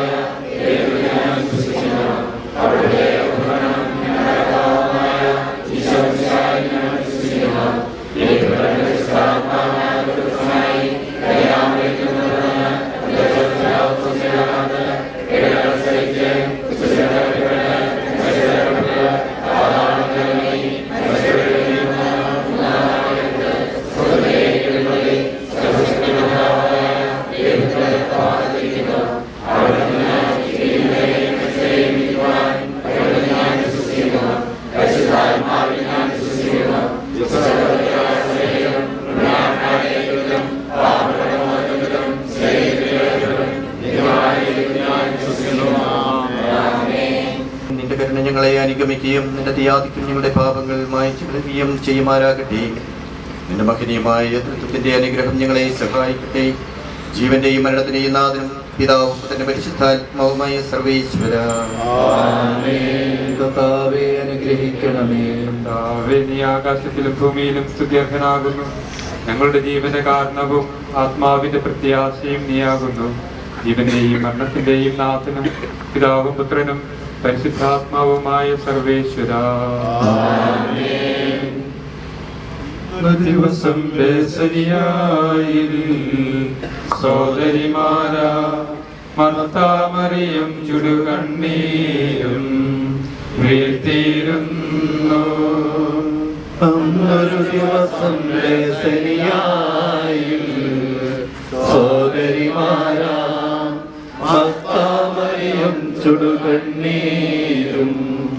നിന്റെ കരുണ ഞങ്ങളെ അനുഗമിക്കുകയും നിന്റെ തിയാദിക്കും ഞങ്ങളുടെ പാപങ്ങൾ മായച്ചു കളയുകയും ചെയ്യുമാറാകട്ടെ നിന്റെ മഹനീയമായ തൃത്വത്തിന്റെ അനുഗ്രഹം ഞങ്ങളെ സഹായിക്കട്ടെ ജീവന്റെയും മരണത്തിന്റെയും നാഥനും പിതാവും തന്റെ പരിശുദ്ധാത്മാവുമായ സർവേശ്വര കർത്താവെ അനുഗ്രഹിക്കണമേ കർത്താവേ, നീ ആകാശത്തിലും ഭൂമിയിലും സ്തുത്യർഹനാകുന്നു ഞങ്ങളുടെ ജീവന കാരണവും ആത്മാവിന്റെ പ്രത്യാശയും നീയാകുന്നു ജീവന്റെയും മരണത്തിന്റെയും നാഥനും പിതാവും പുത്രനും പരിശുദ്ധാത്മാവുമായ സർവേശ്വര ഒരു ദിവസം ബേസരിയായിൽ സോദരിമാരാ മർത്താമറിയും ചുടുകണ്ണീരും വീഴ്ത്തിയിരുന്നു അന്നൊരു ദിവസം ലേസനിയായിൽ സോദരിമാരാ മത്താമറിയും ചുടുകണ്ണീരും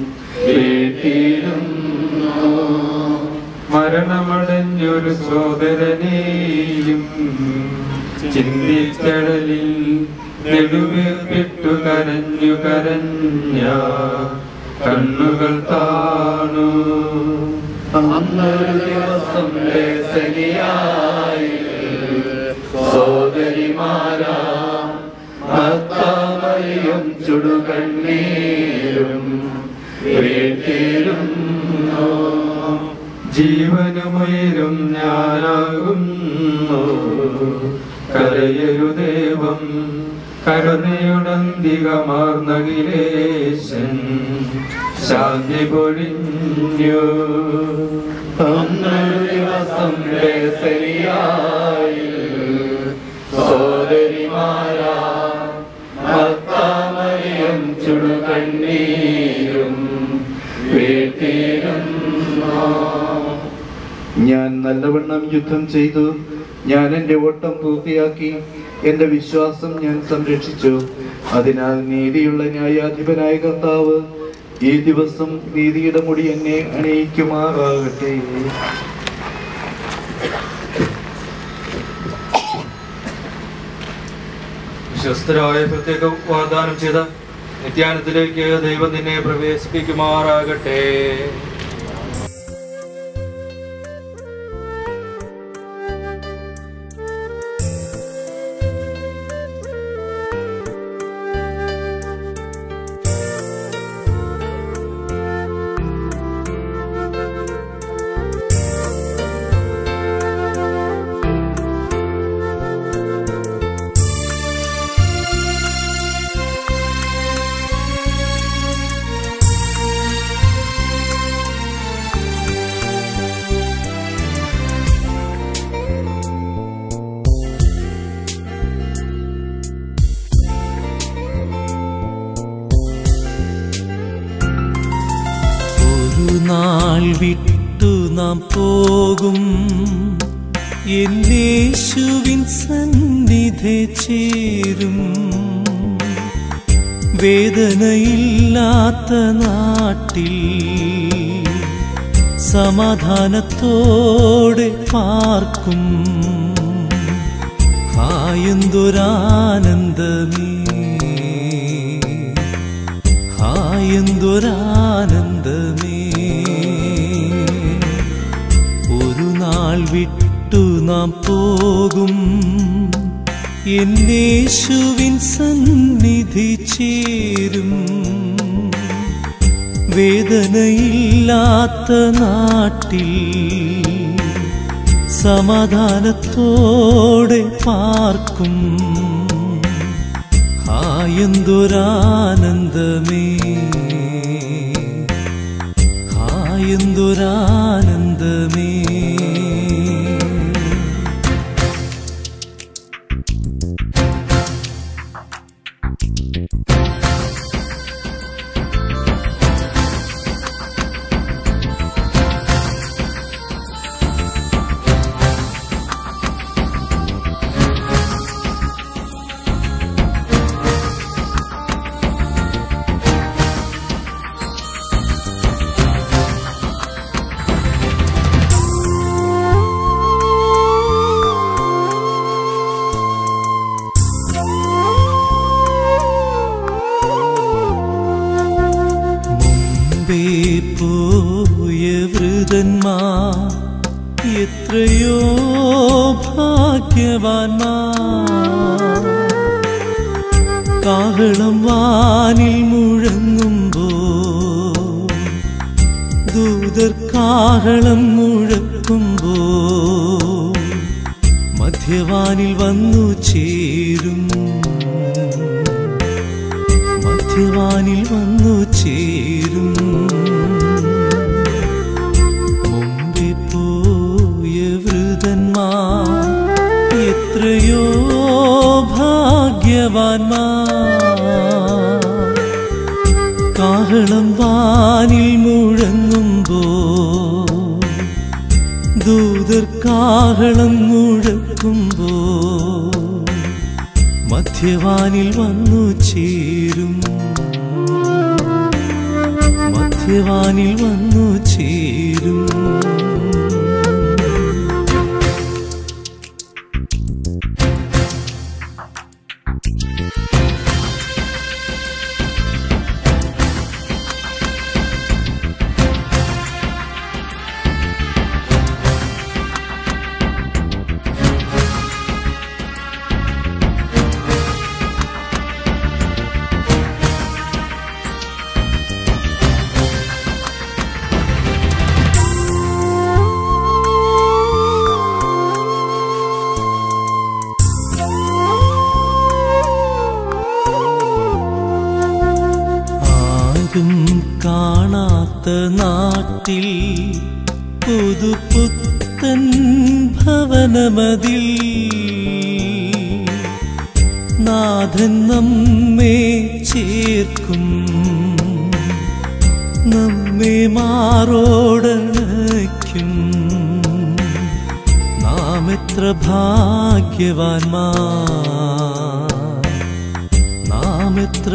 വീട്ടിരുന്നു മരണമടഞ്ഞൊരു സോദരനെയും ചിന്തിക്കടലിൽ നെടുവേർപ്പിട്ടു കരഞ്ഞു കരഞ്ഞ കണ്ണുകൾ താണു അന്നൊരു ദിവസം ലേസനിയായി സോദരിമാരാ മത്താമറിയും ചുടുകണ്ണീരും വീട്ടിരുന്നു ജീവനുമേലും ഞാനാകുന്നു കരയരുദേവം കരുണയുടന്തികമാർന്നകിലേശൻ ശാന്തി പൊഴിഞ്ഞു അന്നൊരു ദിവസം ലേസനിയായി സോദരിമാരാ മത്താമറിയും ചുടുകണ്ണീരും വീട്ടിരുന്നു ഞാൻ നല്ലവണ്ണം യുദ്ധം ചെയ്തു ഞാൻ എൻ്റെ ഓട്ടം പൂർത്തിയാക്കി എൻ്റെ വിശ്വാസം ഞാൻ സംരക്ഷിച്ചു അതിനാൽ നീതിയുള്ള ന്യായാധിപനായ കർത്താവ് ഈ ദിവസം നീതിയുടെ മുടി എന്നെ അണിയിക്കുമാറാകട്ടെ വിശ്വസ്തരായ പ്രത്യേക വാഗ്ദാനം ചെയ്ത നിത്യാനത്തിലേക്ക് ദൈവം നിന്നെ പ്രവേശിപ്പിക്കുമാറാകട്ടെ ഒരു നാൾ വിട്ടു നാം പോകും എന്നേശുവിൻ സന്നിധി ചേരും വേദനയില്ലാത്ത നാട്ടിൽ സമാധാനത്തോടെ പാർക്കും ഹായെന്തൊരാനന്ദമേ ഹായെന്തൊരാനന്ദമേ ഒരു നാൾ വിട്ടു നാം പോകും എന്നേശുവിൻ സന്നിധി ചേരും വേദനയില്ലാത്ത നാട്ടിൽ സമാധാനത്തോടെ പാർക്കും ഹായെന്തൊരാനന്ദമേ ഹായെന്തൊരാനന്ദമേ മുമ്പേ പോയ വൃതന്മാർ എത്രയോ ഭാഗ്യവാന്മാർ കാഹളം വാനിൽ മുഴങ്ങുമ്പോ ദൂതർ കാഹളം മുഴക്കുമ്പോ മധ്യവാനിൽ വന്നു ചേരും മധ്യവാനിൽ വന്നു ചേരും മുമ്പേ പോയ വൃതന്മാർ എത്രയോ ഭാഗ്യവാന്മാർ കാഹളം വാനിൽ മുഴങ്ങുമ്പോ കാഹളം മുഴക്കുമ്പോ മധ്യവാനിൽ വന്നു ചേരും മധ്യവാനിൽ വന്നു ചേരും ആരും കാണാത്ത നാട്ടിൽ പുതുപുത്തൻ ഭവനമതിൽ നാഥൻ നമ്മെ ചേർക്കും നമ്മെ മാറോടണയ്ക്കും നാം എത്ര ഭാഗ്യവാന്മാർ നാം എത്ര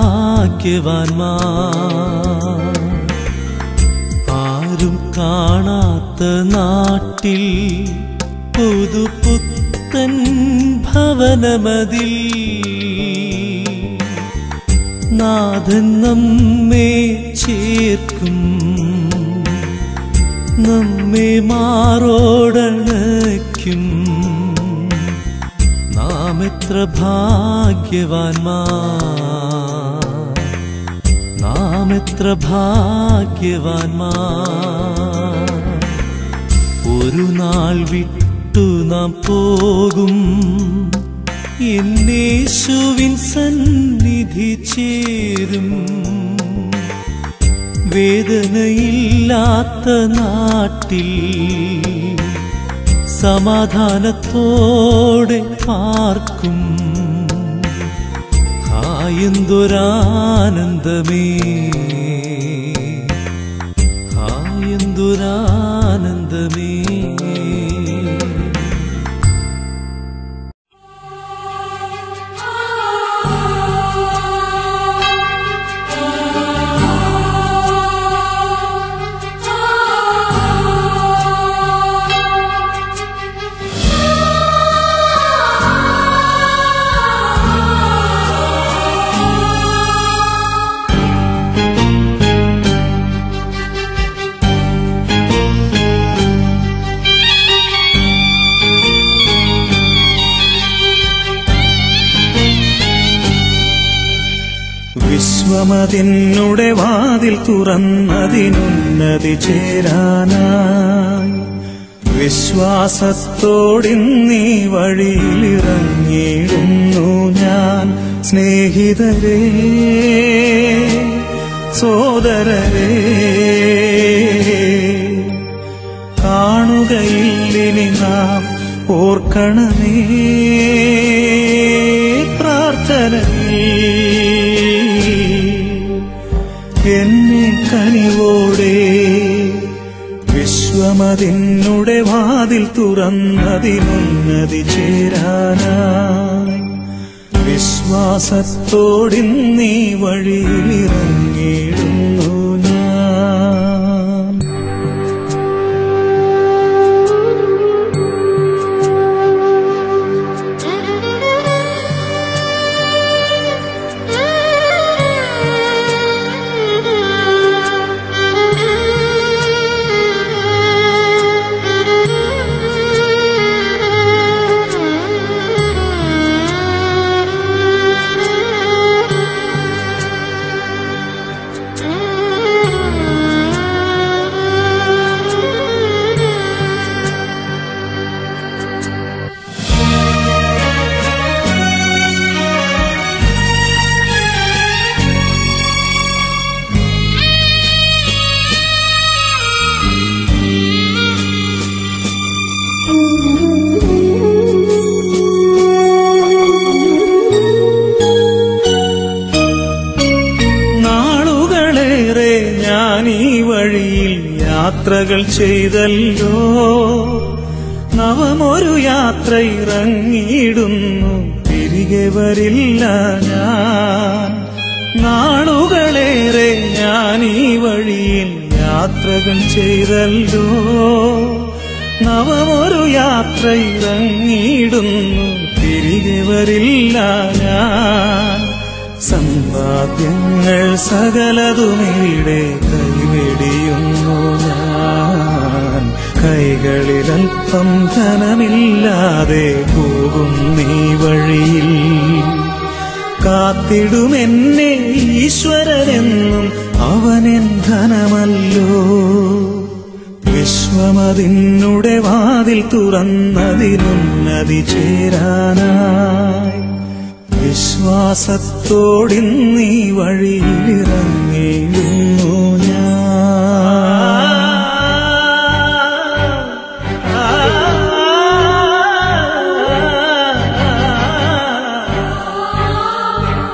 ഭാഗ്യവാന്മാർ ആരും കാണാത്ത നാട്ടിൽ പുതുപുത്തൻ ഭവനമതിൽ നാഥൻ നമ്മെ ചേർക്കും നമ്മെ മാറോടണയ്ക്കും നാം എത്ര ഭാഗ്യവാന്മാർ നാം എത്ര ഭാഗ്യവാന്മാർ ഒരു നാൾ വിട്ടു നാം പോകും എന്നേശുവിൻ സന്നിധി ചേരും വേദനയില്ലാത്ത നാട്ടിൽ സമാധാനത്തോടെ പാർക്കും ഹായെന്തൊരാനന്ദമേ ഹായെന്തൊരാനന്ദമേ വിശ്വമതിനുടെ വാതിൽ തുറന്നതിനുന്നതി ചേരാനായി വിശ്വാസത്തോടിന്നീ വഴിയിലിറങ്ങിയിടുന്നു ഞാൻ സ്നേഹിതരേ സോദരരേ കാണുകയില്ലിനി നാം ഓർക്കണമേ പ്രാർത്ഥനയിൽ എന്നെ കനിവോടെ വിശ്വമതിനുടെ വാതിൽ തുറന്നതിനുന്നതി ചേരാനായി വിശ്വാസത്തോടിന്നീ വഴിയിലിറങ്ങിയിടുന്നു ഞാൻ നാളുകളേറെ ഞാൻ ഈ വഴിയിൽ യാത്രകൾ ചെയ്തല്ലോ നവമൊരു യാത്ര ഇറങ്ങിയിടുന്നു തിരികെ വരില്ല ഞാൻ നാളുകളേറെ ഞാൻ ഈ വഴിയിൽ യാത്രകൾ ചെയ്തല്ലോ നവമൊരു യാത്ര ഇറങ്ങിയിടുന്നു തിരികെ വരില്ല ഞാൻ സമ്പാദ്യങ്ങൾ സകലതുമിവിടെ കൈവെടിയുന്നു ഞാൻ കൈകളിലൽപ്പം ധനമില്ലാതെ പോകും നീ വഴിയിൽ കാത്തിടുമെന്നെ ഈശ്വരനെന്നും അവനെൻ ധനമല്ലോ വിശ്വമതിന്നുടെ വാതിൽ തുറന്നതിനുന്നതി ചേരാനായി വിശ്വാസത്തോടിന്നീ വഴിയിലിറങ്ങിയിരുന്നു ഞാൻ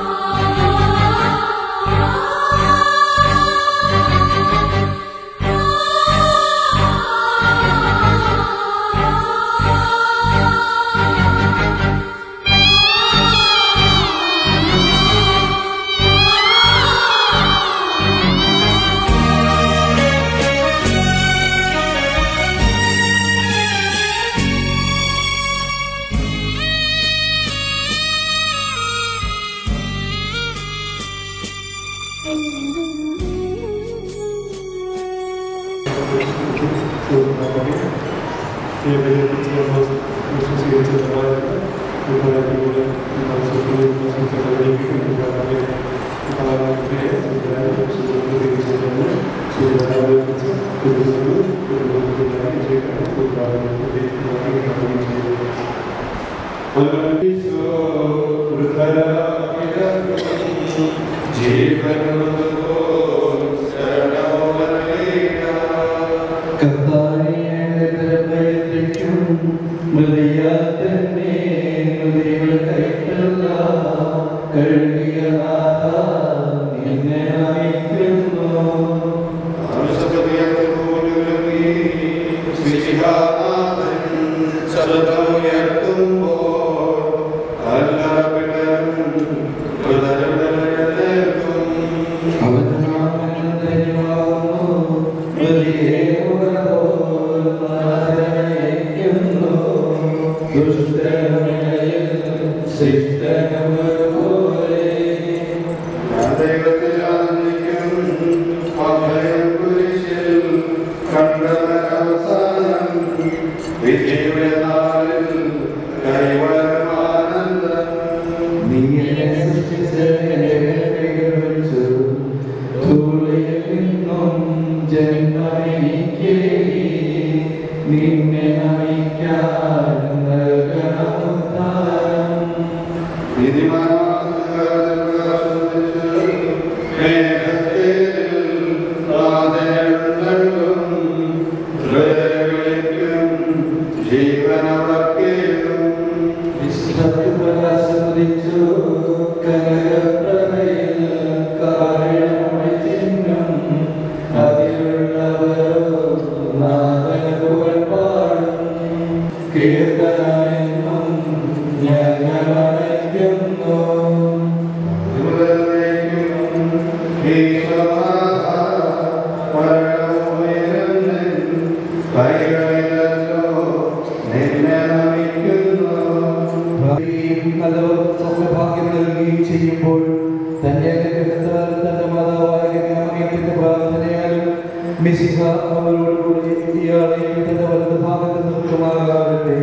നല്ല സൗഭാഗ്യം നൽകുകയും ചെയ്യുമ്പോൾ തന്റെ അനുഗ്രഹത്താൽ തന്റെ മാതാവായ കന്യാമറിയത്തിന്റെ പ്രാർത്ഥനയാലും മിസിഹ അവരോടുകൂടി ഇയാളെ തന്റെ വലത് ഭാഗത്ത് നിർത്തുമാറാകട്ടെ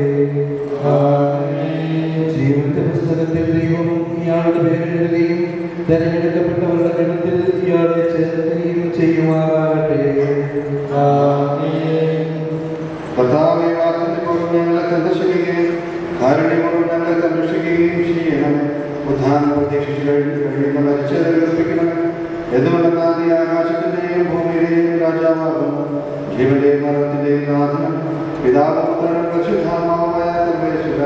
ജീവന്റെ പുസ്തകത്തിൽ ദൈവം ഇയാളുടെ പേരെഴുതുകയും തെരഞ്ഞെടുക്കപ്പെട്ടവരുടെ ഗണത്തിൽ ഇയാളെ ചേർക്കുകയും ചെയ്യുമാറാകട്ടെ കർത്താവെ വാർത്തപ്പോഴും ഞങ്ങളെ സന്ദർശിക്കുകയും കാരുണ്യപൂർവ്വം ഞങ്ങളെ സംരക്ഷിക്കുകയും ചെയ്യണമേ ഉദ്ധാനം പ്രതീക്ഷിച്ച് കഴിഞ്ഞ് കഴിയുന്ന മരിച്ചവരെ ഉയർപ്പിക്കണമേ എന്തുകൊണ്ടെന്നാൽ നീ ആകാശത്തിന്റെയും ഭൂമിയുടെയും രാജാവാകുന്നു ജീവന്റെയും മരണത്തിന്റെയും നാഥനം പിതാപുത്രനും പരിശുദ്ധാത്മാവുമായ സർവേശ്വര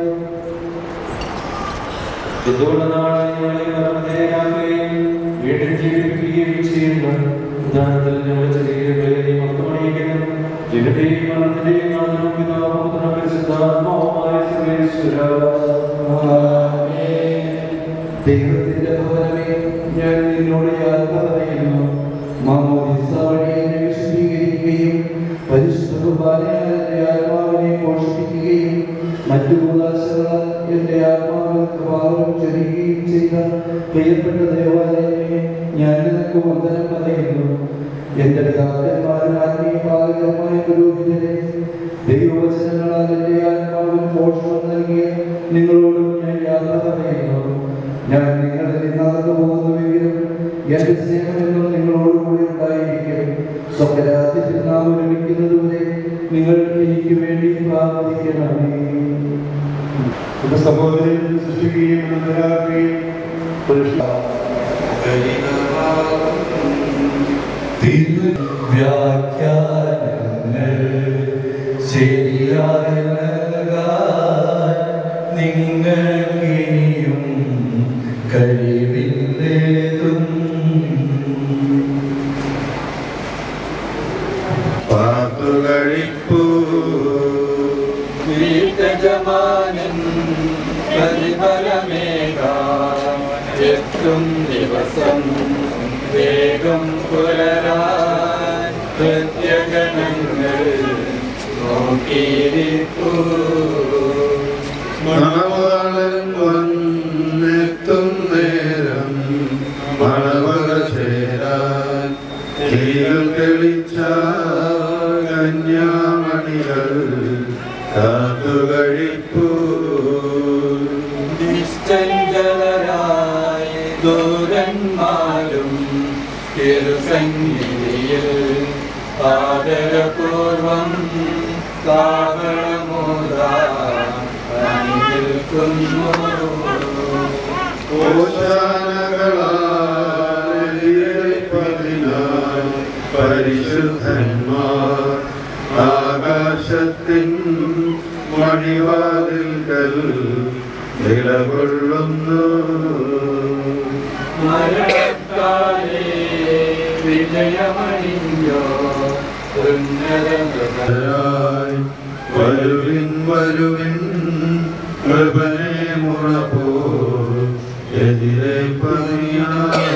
എന്തുകൊണ്ട് നാളെ ഞങ്ങളെ മരണത്തിലേക്കാക്കുകയും വീട്ടിൽ ദൈവത്തിന്റെ ഭവനമേ ഞാൻ നിന്നോട് യാത്ര പറയുന്നു മാമോദിസ വഴി എന്നെ വിശദീകരിക്കുകയും പരിശുദ്ധ കുർബാനയാൽ എന്റെ ആത്മാവിനെ പോഷിപ്പിക്കുകയും മറ്റു കൂതാശകളാൽ എന്റെ ആത്മാവിന് ഭാവം ചൊരിയുകയും ചെയ്ത പ്രിയപ്പെട്ട ദേവാലയമേ ഞാൻ നിനക്ക് വന്ദനം പറയുന്നു എന്റെ പിതാക്കന്മാരും ആത്മീയ പാലകരമായ പുരോഹിതരെ ദൈവവചനങ്ങളാൽ എന്റെ ആത്മാവിന് പോഷണം നൽകിയ നിങ്ങളോടും ഞാൻ യാത്ര പറയുന്നു ഞാൻ നിങ്ങളിൽ നിന്നകന്നു പോകുന്നുവെങ്കിലും എന്റെ സ്നേഹമെന്നും നിങ്ങളോട് കൂടി ഉണ്ടായിരിക്കും സ്വകരാജ്യത്തിൽ നാം ഒരുമിക്കുന്നതുവരെ നിങ്ങൾ എനിക്ക് വേണ്ടി പ്രാർത്ഥിക്കണമേ നമ്മുടെ സഹോദരൻ സൃഷ്ടിക്കുകയും മനസ്സിലാക്കുകയും വ്യാഖ്യാനങ്ങൾ ശരിയായ നിങ്ങൾക്കിനിയും കഴിവില്ലേതും പാത്തുകഴിപ്പൂ വീട്ടജമാനൻ പ്രതിഫലമേകാം ദിവസം വേഗം പുലരാൻ പ്രത്യഗണങ്ങൾ നോക്കിയിരിക്കൂ മണവാളൻ വന്നെത്തും നേരം മണവക ചേരാൻ തീകൾ തെളിച്ച കന്യാമണികൾ കാത്തുകഴിപ്പൂ നിശ്ചഞ്ചലരായ ദൂരന്മാരും തിരുസന്നിധിയിൽ ആദരപൂർവം കാവളമോദാനിൽക്കുന്നു ഓശാനകളാൽ പരിശുദ്ധന്മാർ ആകാശത്തിൻ മണിവാതിൽക്കൽ നിലകൊള്ളുന്നു മരണക്കാലേ വിജയമണിഞ്ഞോ ഉന്നതമൃഗ ായി വരുവിൻ വരുവിൻ കൃപനെ മുറപ്പോ എതിരെ പണിയായി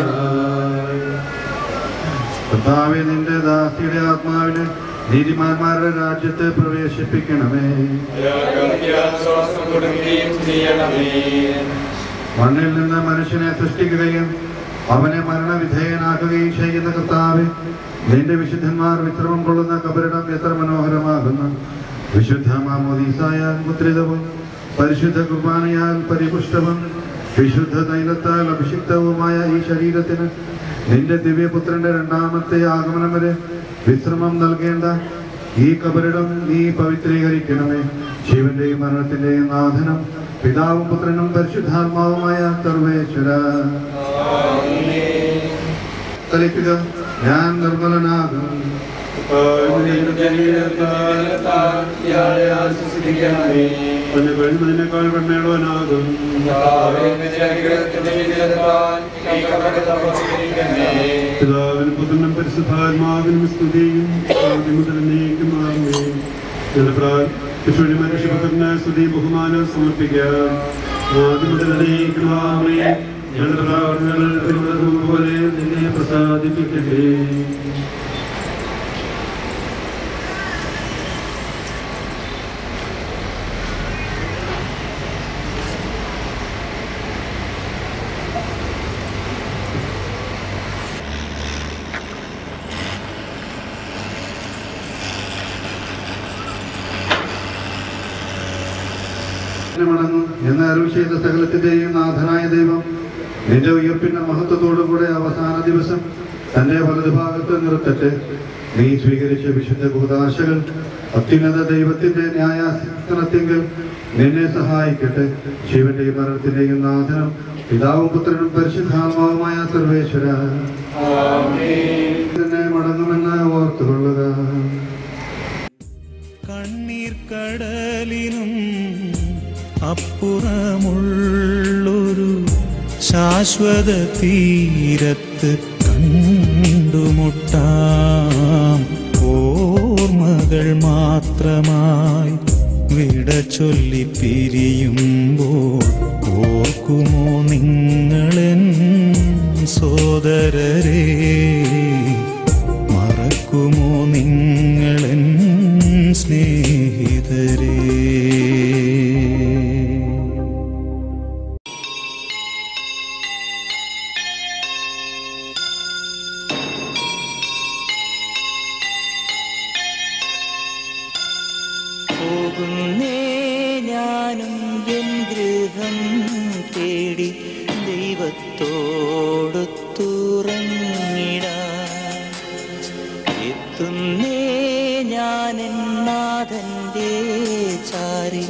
കർത്താവെ നിന്റെ ദാസിയുടെ ആത്മാവിനെ നീതിമാന്മാരുടെ രാജ്യത്തെ പ്രവേശിപ്പിക്കണമേ ശ്വാസം കൊടുക്കുകയും ചെയ്യണമേ മണ്ണിൽ നിന്ന് മനുഷ്യനെ സൃഷ്ടിക്കുകയും അവനെ മരണവിധേയനാക്കുകയും ചെയ്യുന്ന കർത്താവ് നിന്റെ വിശുദ്ധന്മാർ വിശ്രമം കൊള്ളുന്ന കബരിടം എത്ര മനോഹരമാകുന്നു വിശുദ്ധ മാമോദീസായാൽ മുദ്രിതവും പരിശുദ്ധ കുർബാനയാൽ പരിപുഷ്ടവും വിശുദ്ധ തൈലത്താൽ അഭിഷിക്തവുമായ ഈ ശരീരത്തിന് നിന്റെ ദിവ്യപുത്രന്റെ രണ്ടാമത്തെ ആഗമനം വരെ വിശ്രമം നൽകേണ്ട ഈ കബരിടം നീ പവിത്രീകരിക്കണമേ ശിവന്റെയും മരണത്തിന്റെയും നാഥനം പിതാവും പുത്രനും പരിശുദ്ധാത്മാവുമായ സർവേശ്വര തലിക്കുക ഞാൻ നിർമ്മലനാകും കഴിയുന്നതിനേക്കാൾ വെണ്ണേളവനാകും പിതാവിനും പുത്രനും പരിശുദ്ധാത്മാവിനും സ്തുതിയും ആദ്യം മുതൽ നീക്കും യശുവിന്റെ മനുഷ്യപുത്രന് സ്തുതി ബഹുമാനം സമർപ്പിക്കാം ആദ്യം മുതൽ നീക്കും ഞങ്ങളുടെ പ്രാർത്ഥനകൾ പിന്തുടർന്നത് പോലെ നിന്നെ പ്രസാദിപ്പിക്കട്ടെ മടങ്ങും എന്ന് അറിവ് ചെയ്ത സകലത്തിന്റെയും നാഥനായ ദൈവം നിന്റെ ഉയർപ്പിന്റെ മഹത്വത്തോടുകൂടെ അവസാന ദിവസം തന്റെ വലതുഭാഗത്ത് നിർത്തട്ടെ നീ സ്വീകരിച്ച വിശുദ്ധ കൂതാശകൾ അത്യുന്നത ദൈവത്തിന്റെ ന്യായാസനത്തിങ്കിൽ നിന്നെ സഹായിക്കട്ടെ ശിവന്റെയും മരണത്തിന്റെയും നാഥനും പിതാവും പുത്രനും പരിശുദ്ധാത്മാവുമായ സർവേശ്വര തന്നെ മടങ്ങുമെന്ന് ഓർത്തുകൊള്ളുക കണ്ണീർ കടലിനും അപ്പുറമുള്ളൊരു ശാശ്വത തീരത്ത് കണ്ടുമുട്ടാം ഓർമ്മകൾ ഓർമ്മകൾ മാത്രമായി വിട ചൊല്ലി പിരിയുമ്പോൾ ഓർക്കുമോ നിങ്ങളെൻ സോദരരെ മറക്കുമോ നിങ്ങളെൻ സ്നേഹിതരേ പോകുന്നേ ഞാനും എൻ ഗൃഹം തേടി ദൈവത്തോടൊത്തുറങ്ങിടാൻ എത്തുന്നേ ഞാൻ നാഥന്റെ ചാരി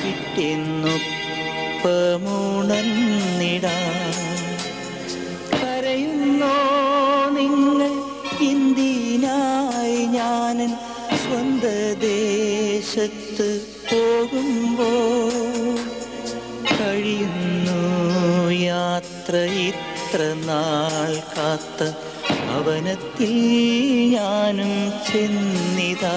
വിട്ടെന്നൊപ്പമുണർന്നിടാൻ കരയുന്നോ നിങ്ങൾ ഇന്ത്യനായി ഞാനൻ സ്വന്ത ദേശത്ത് പോകുമ്പോൾ കഴിയുന്നു യാത്ര ഇത്ര നാൾ കാത്ത ഭവനത്തിൽ ഞാനും ചെന്നിതാ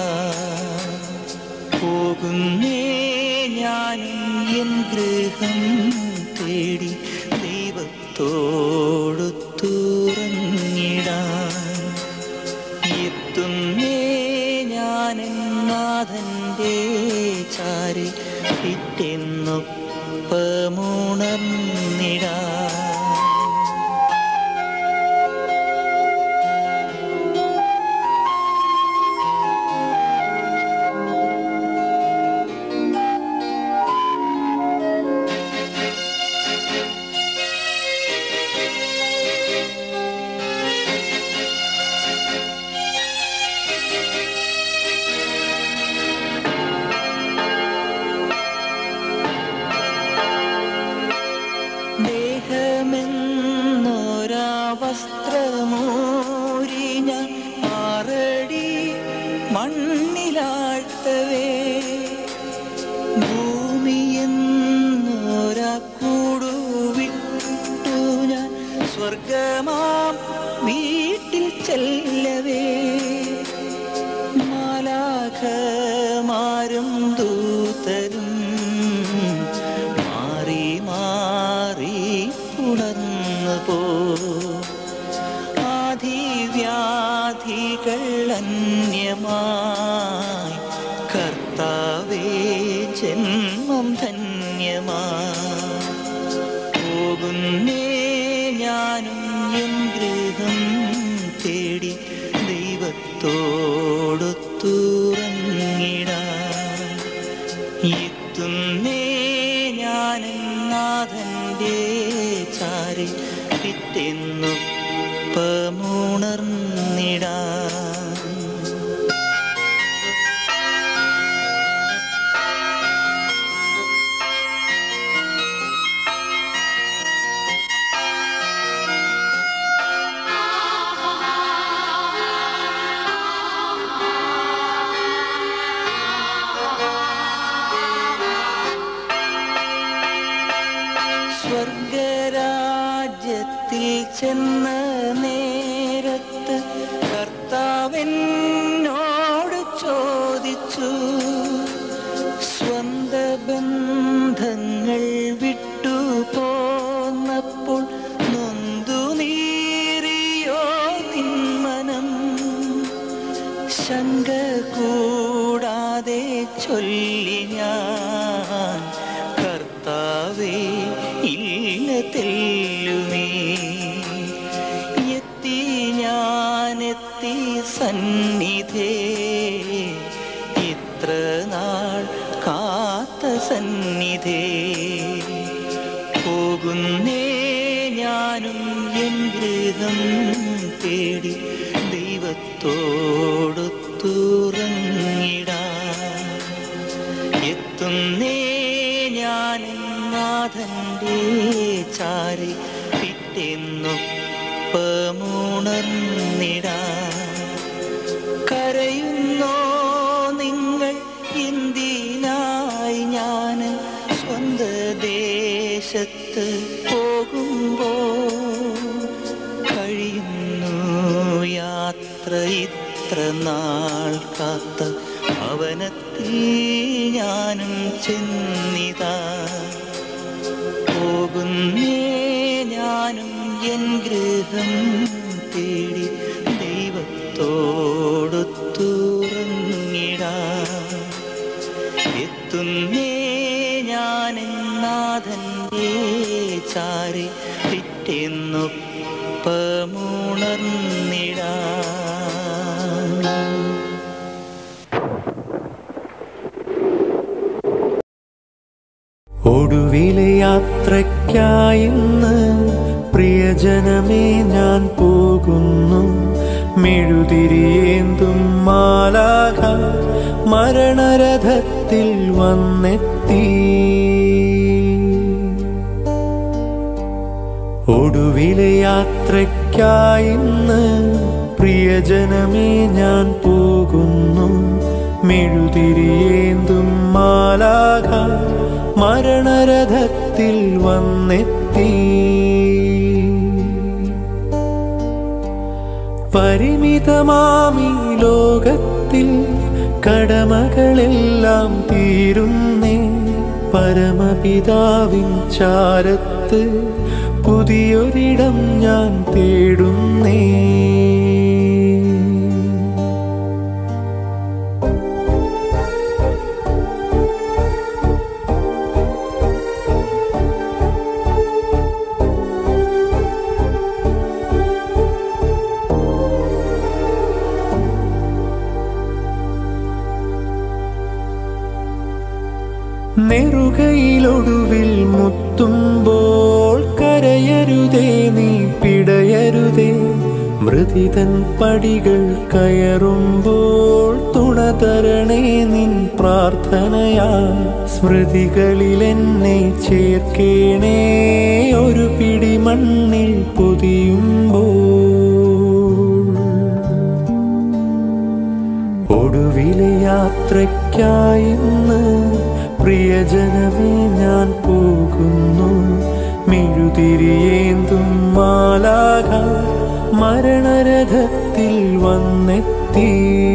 പോകുന്നേ ഞാനും എൻ ഗൃഹം തേടി ദൈവത്തോടൊത്തുറങ്ങിടാൻ എത്തുന്നേ ഞാൻ നാഥന്റെ ചാരി പിറ്റെന്നൊപ്പമുണർന്നിടാൻ ദേഹമെന്നൊരാ വസ്ത്രമൂരി ഞാൻ ആറടി മണ്ണിലാഴ്ത്തവേ ഭൂമിയെന്നൊരാ കൂടുവിട്ടു ഞാൻ സ്വർഗമാം വീട്ടിൽ ചെല്ലവേ മാലാഖമാരും ദൂതരും മാറി മാറി ഉണർന്നു പോ ആധിവ്യാധികൾ അന്യമായി കർത്താവേ ജന്മം ധന്യമായി പോകുന്നേ ഞാനും എൻ ഗൃഹം തേടി ദൈവത്തോടൊത്തുറങ്ങിടാൻ എത്തുന്നേ ഞാൻ നാഥന്റെ ചാരി പിറ്റെന്നൊപ്പമുണർന്നിടാൻ സ്വർഗരാജ്യത്തിൽ ചെന്ന നേരത്ത് കർത്താവിനോട് ചോദിച്ചു സ്വന്ത ബന്ധങ്ങൾ വിട്ടു പോന്നപ്പോൾ നൊന്തു നീറിയോ നിന്മനം ശങ്ക കൂടാതെ ചൊല്ലി ഞാൻ കർത്താവേ ഇല്ല തെല്ലുമേ എത്തി ഞാനെത്തി സന്നിധേ ഇത്ര നാൾ കാത്ത സന്നിധേ പോകുന്നേ ഞാനും എൻ ഗൃഹം തേടി ദൈവത്തോടൊത്തുറങ്ങിടാൻ എത്തുന്നേ ഞാൻ നാഥന്റെ ചാരി പിറ്റെന്നൊപ്പമുണർന്നിടാൻ കരയുന്നോ നിങ്ങൾ എന്തിനായി ഞാൻ സ്വന്ത ദേശത്ത് പോകുമ്പോൾ കഴിയുന്നു യാത്ര ഇത്ര നാൾ കാത്ത ഭവനത്തിൽ ഞാനും ചെന്നിതാ പോകുന്നേ ഞാനും എൻ ഗൃഹം തേടി ദൈവത്തോടൊത്തുറങ്ങിടാ എത്തുന്നേ ഞാൻ നാഥൻ്റെ ചാരി പിറ്റെന്നൊപ്പമുണർന്നിടാ ഒടുവിലെ യാത്രയ്ക്കായിന്ന് പ്രിയജനമേ ഞാൻ പോകുന്നു മെഴുതിരിയേന്തും മാലാഖ മരണരഥത്തിൽ വന്നെത്തി ഒടുവിലെ യാത്രയ്ക്കായിന്ന് പ്രിയജനമേ ഞാൻ പോകുന്നു മെഴുതിരിയേന്തും മാലാഖ മരണരഥത്തിൽ വന്നെത്തി പരിമിതമാമി ലോകത്തിൽ കടമകളെല്ലാം തീരുന്നേ പരമപിതാവിൻ ചാരത്ത് പുതിയൊരിടം ഞാൻ തേടുന്നേ നെറുകയിലൊടുവിൽ മുത്തുമ്പോൾ കരയരുതേ നീ പിടയരുതേ മൃതിതൻ പടികൾ കയറുമ്പോൾ തുണ തരണേ നിൻ പ്രാർത്ഥനയാ സ്മൃതികളിൽ എന്നെ ചേർക്കേണേ ഒരു പിടി മണ്ണിൽ പൊതിയുമ്പോൾ ഒടുവിലെ യാത്രയ്ക്കായിന്ന് പ്രിയജനമേ ഞാൻ പോകുന്നു മെഴുതിരിയേന്തും മാലാക മരണരഥത്തിൽ വന്നെത്തി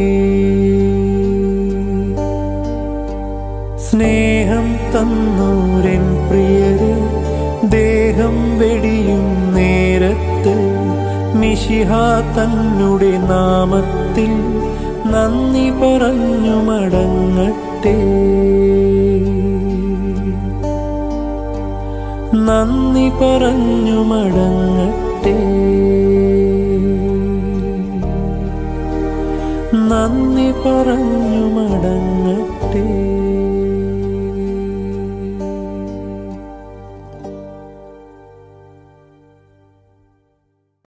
സ്നേഹം തന്നോരൻ പ്രിയരെ ദേഹം വെടിയും നേരത്ത് മിശിഹ തന്നുടെ നാമത്തിൽ നന്ദി പറഞ്ഞു മടങ്ങട്ടെ നന്ദി പറഞ്ഞു മടങ്ങട്ടെ നന്ദി പറഞ്ഞു മടങ്ങട്ടെ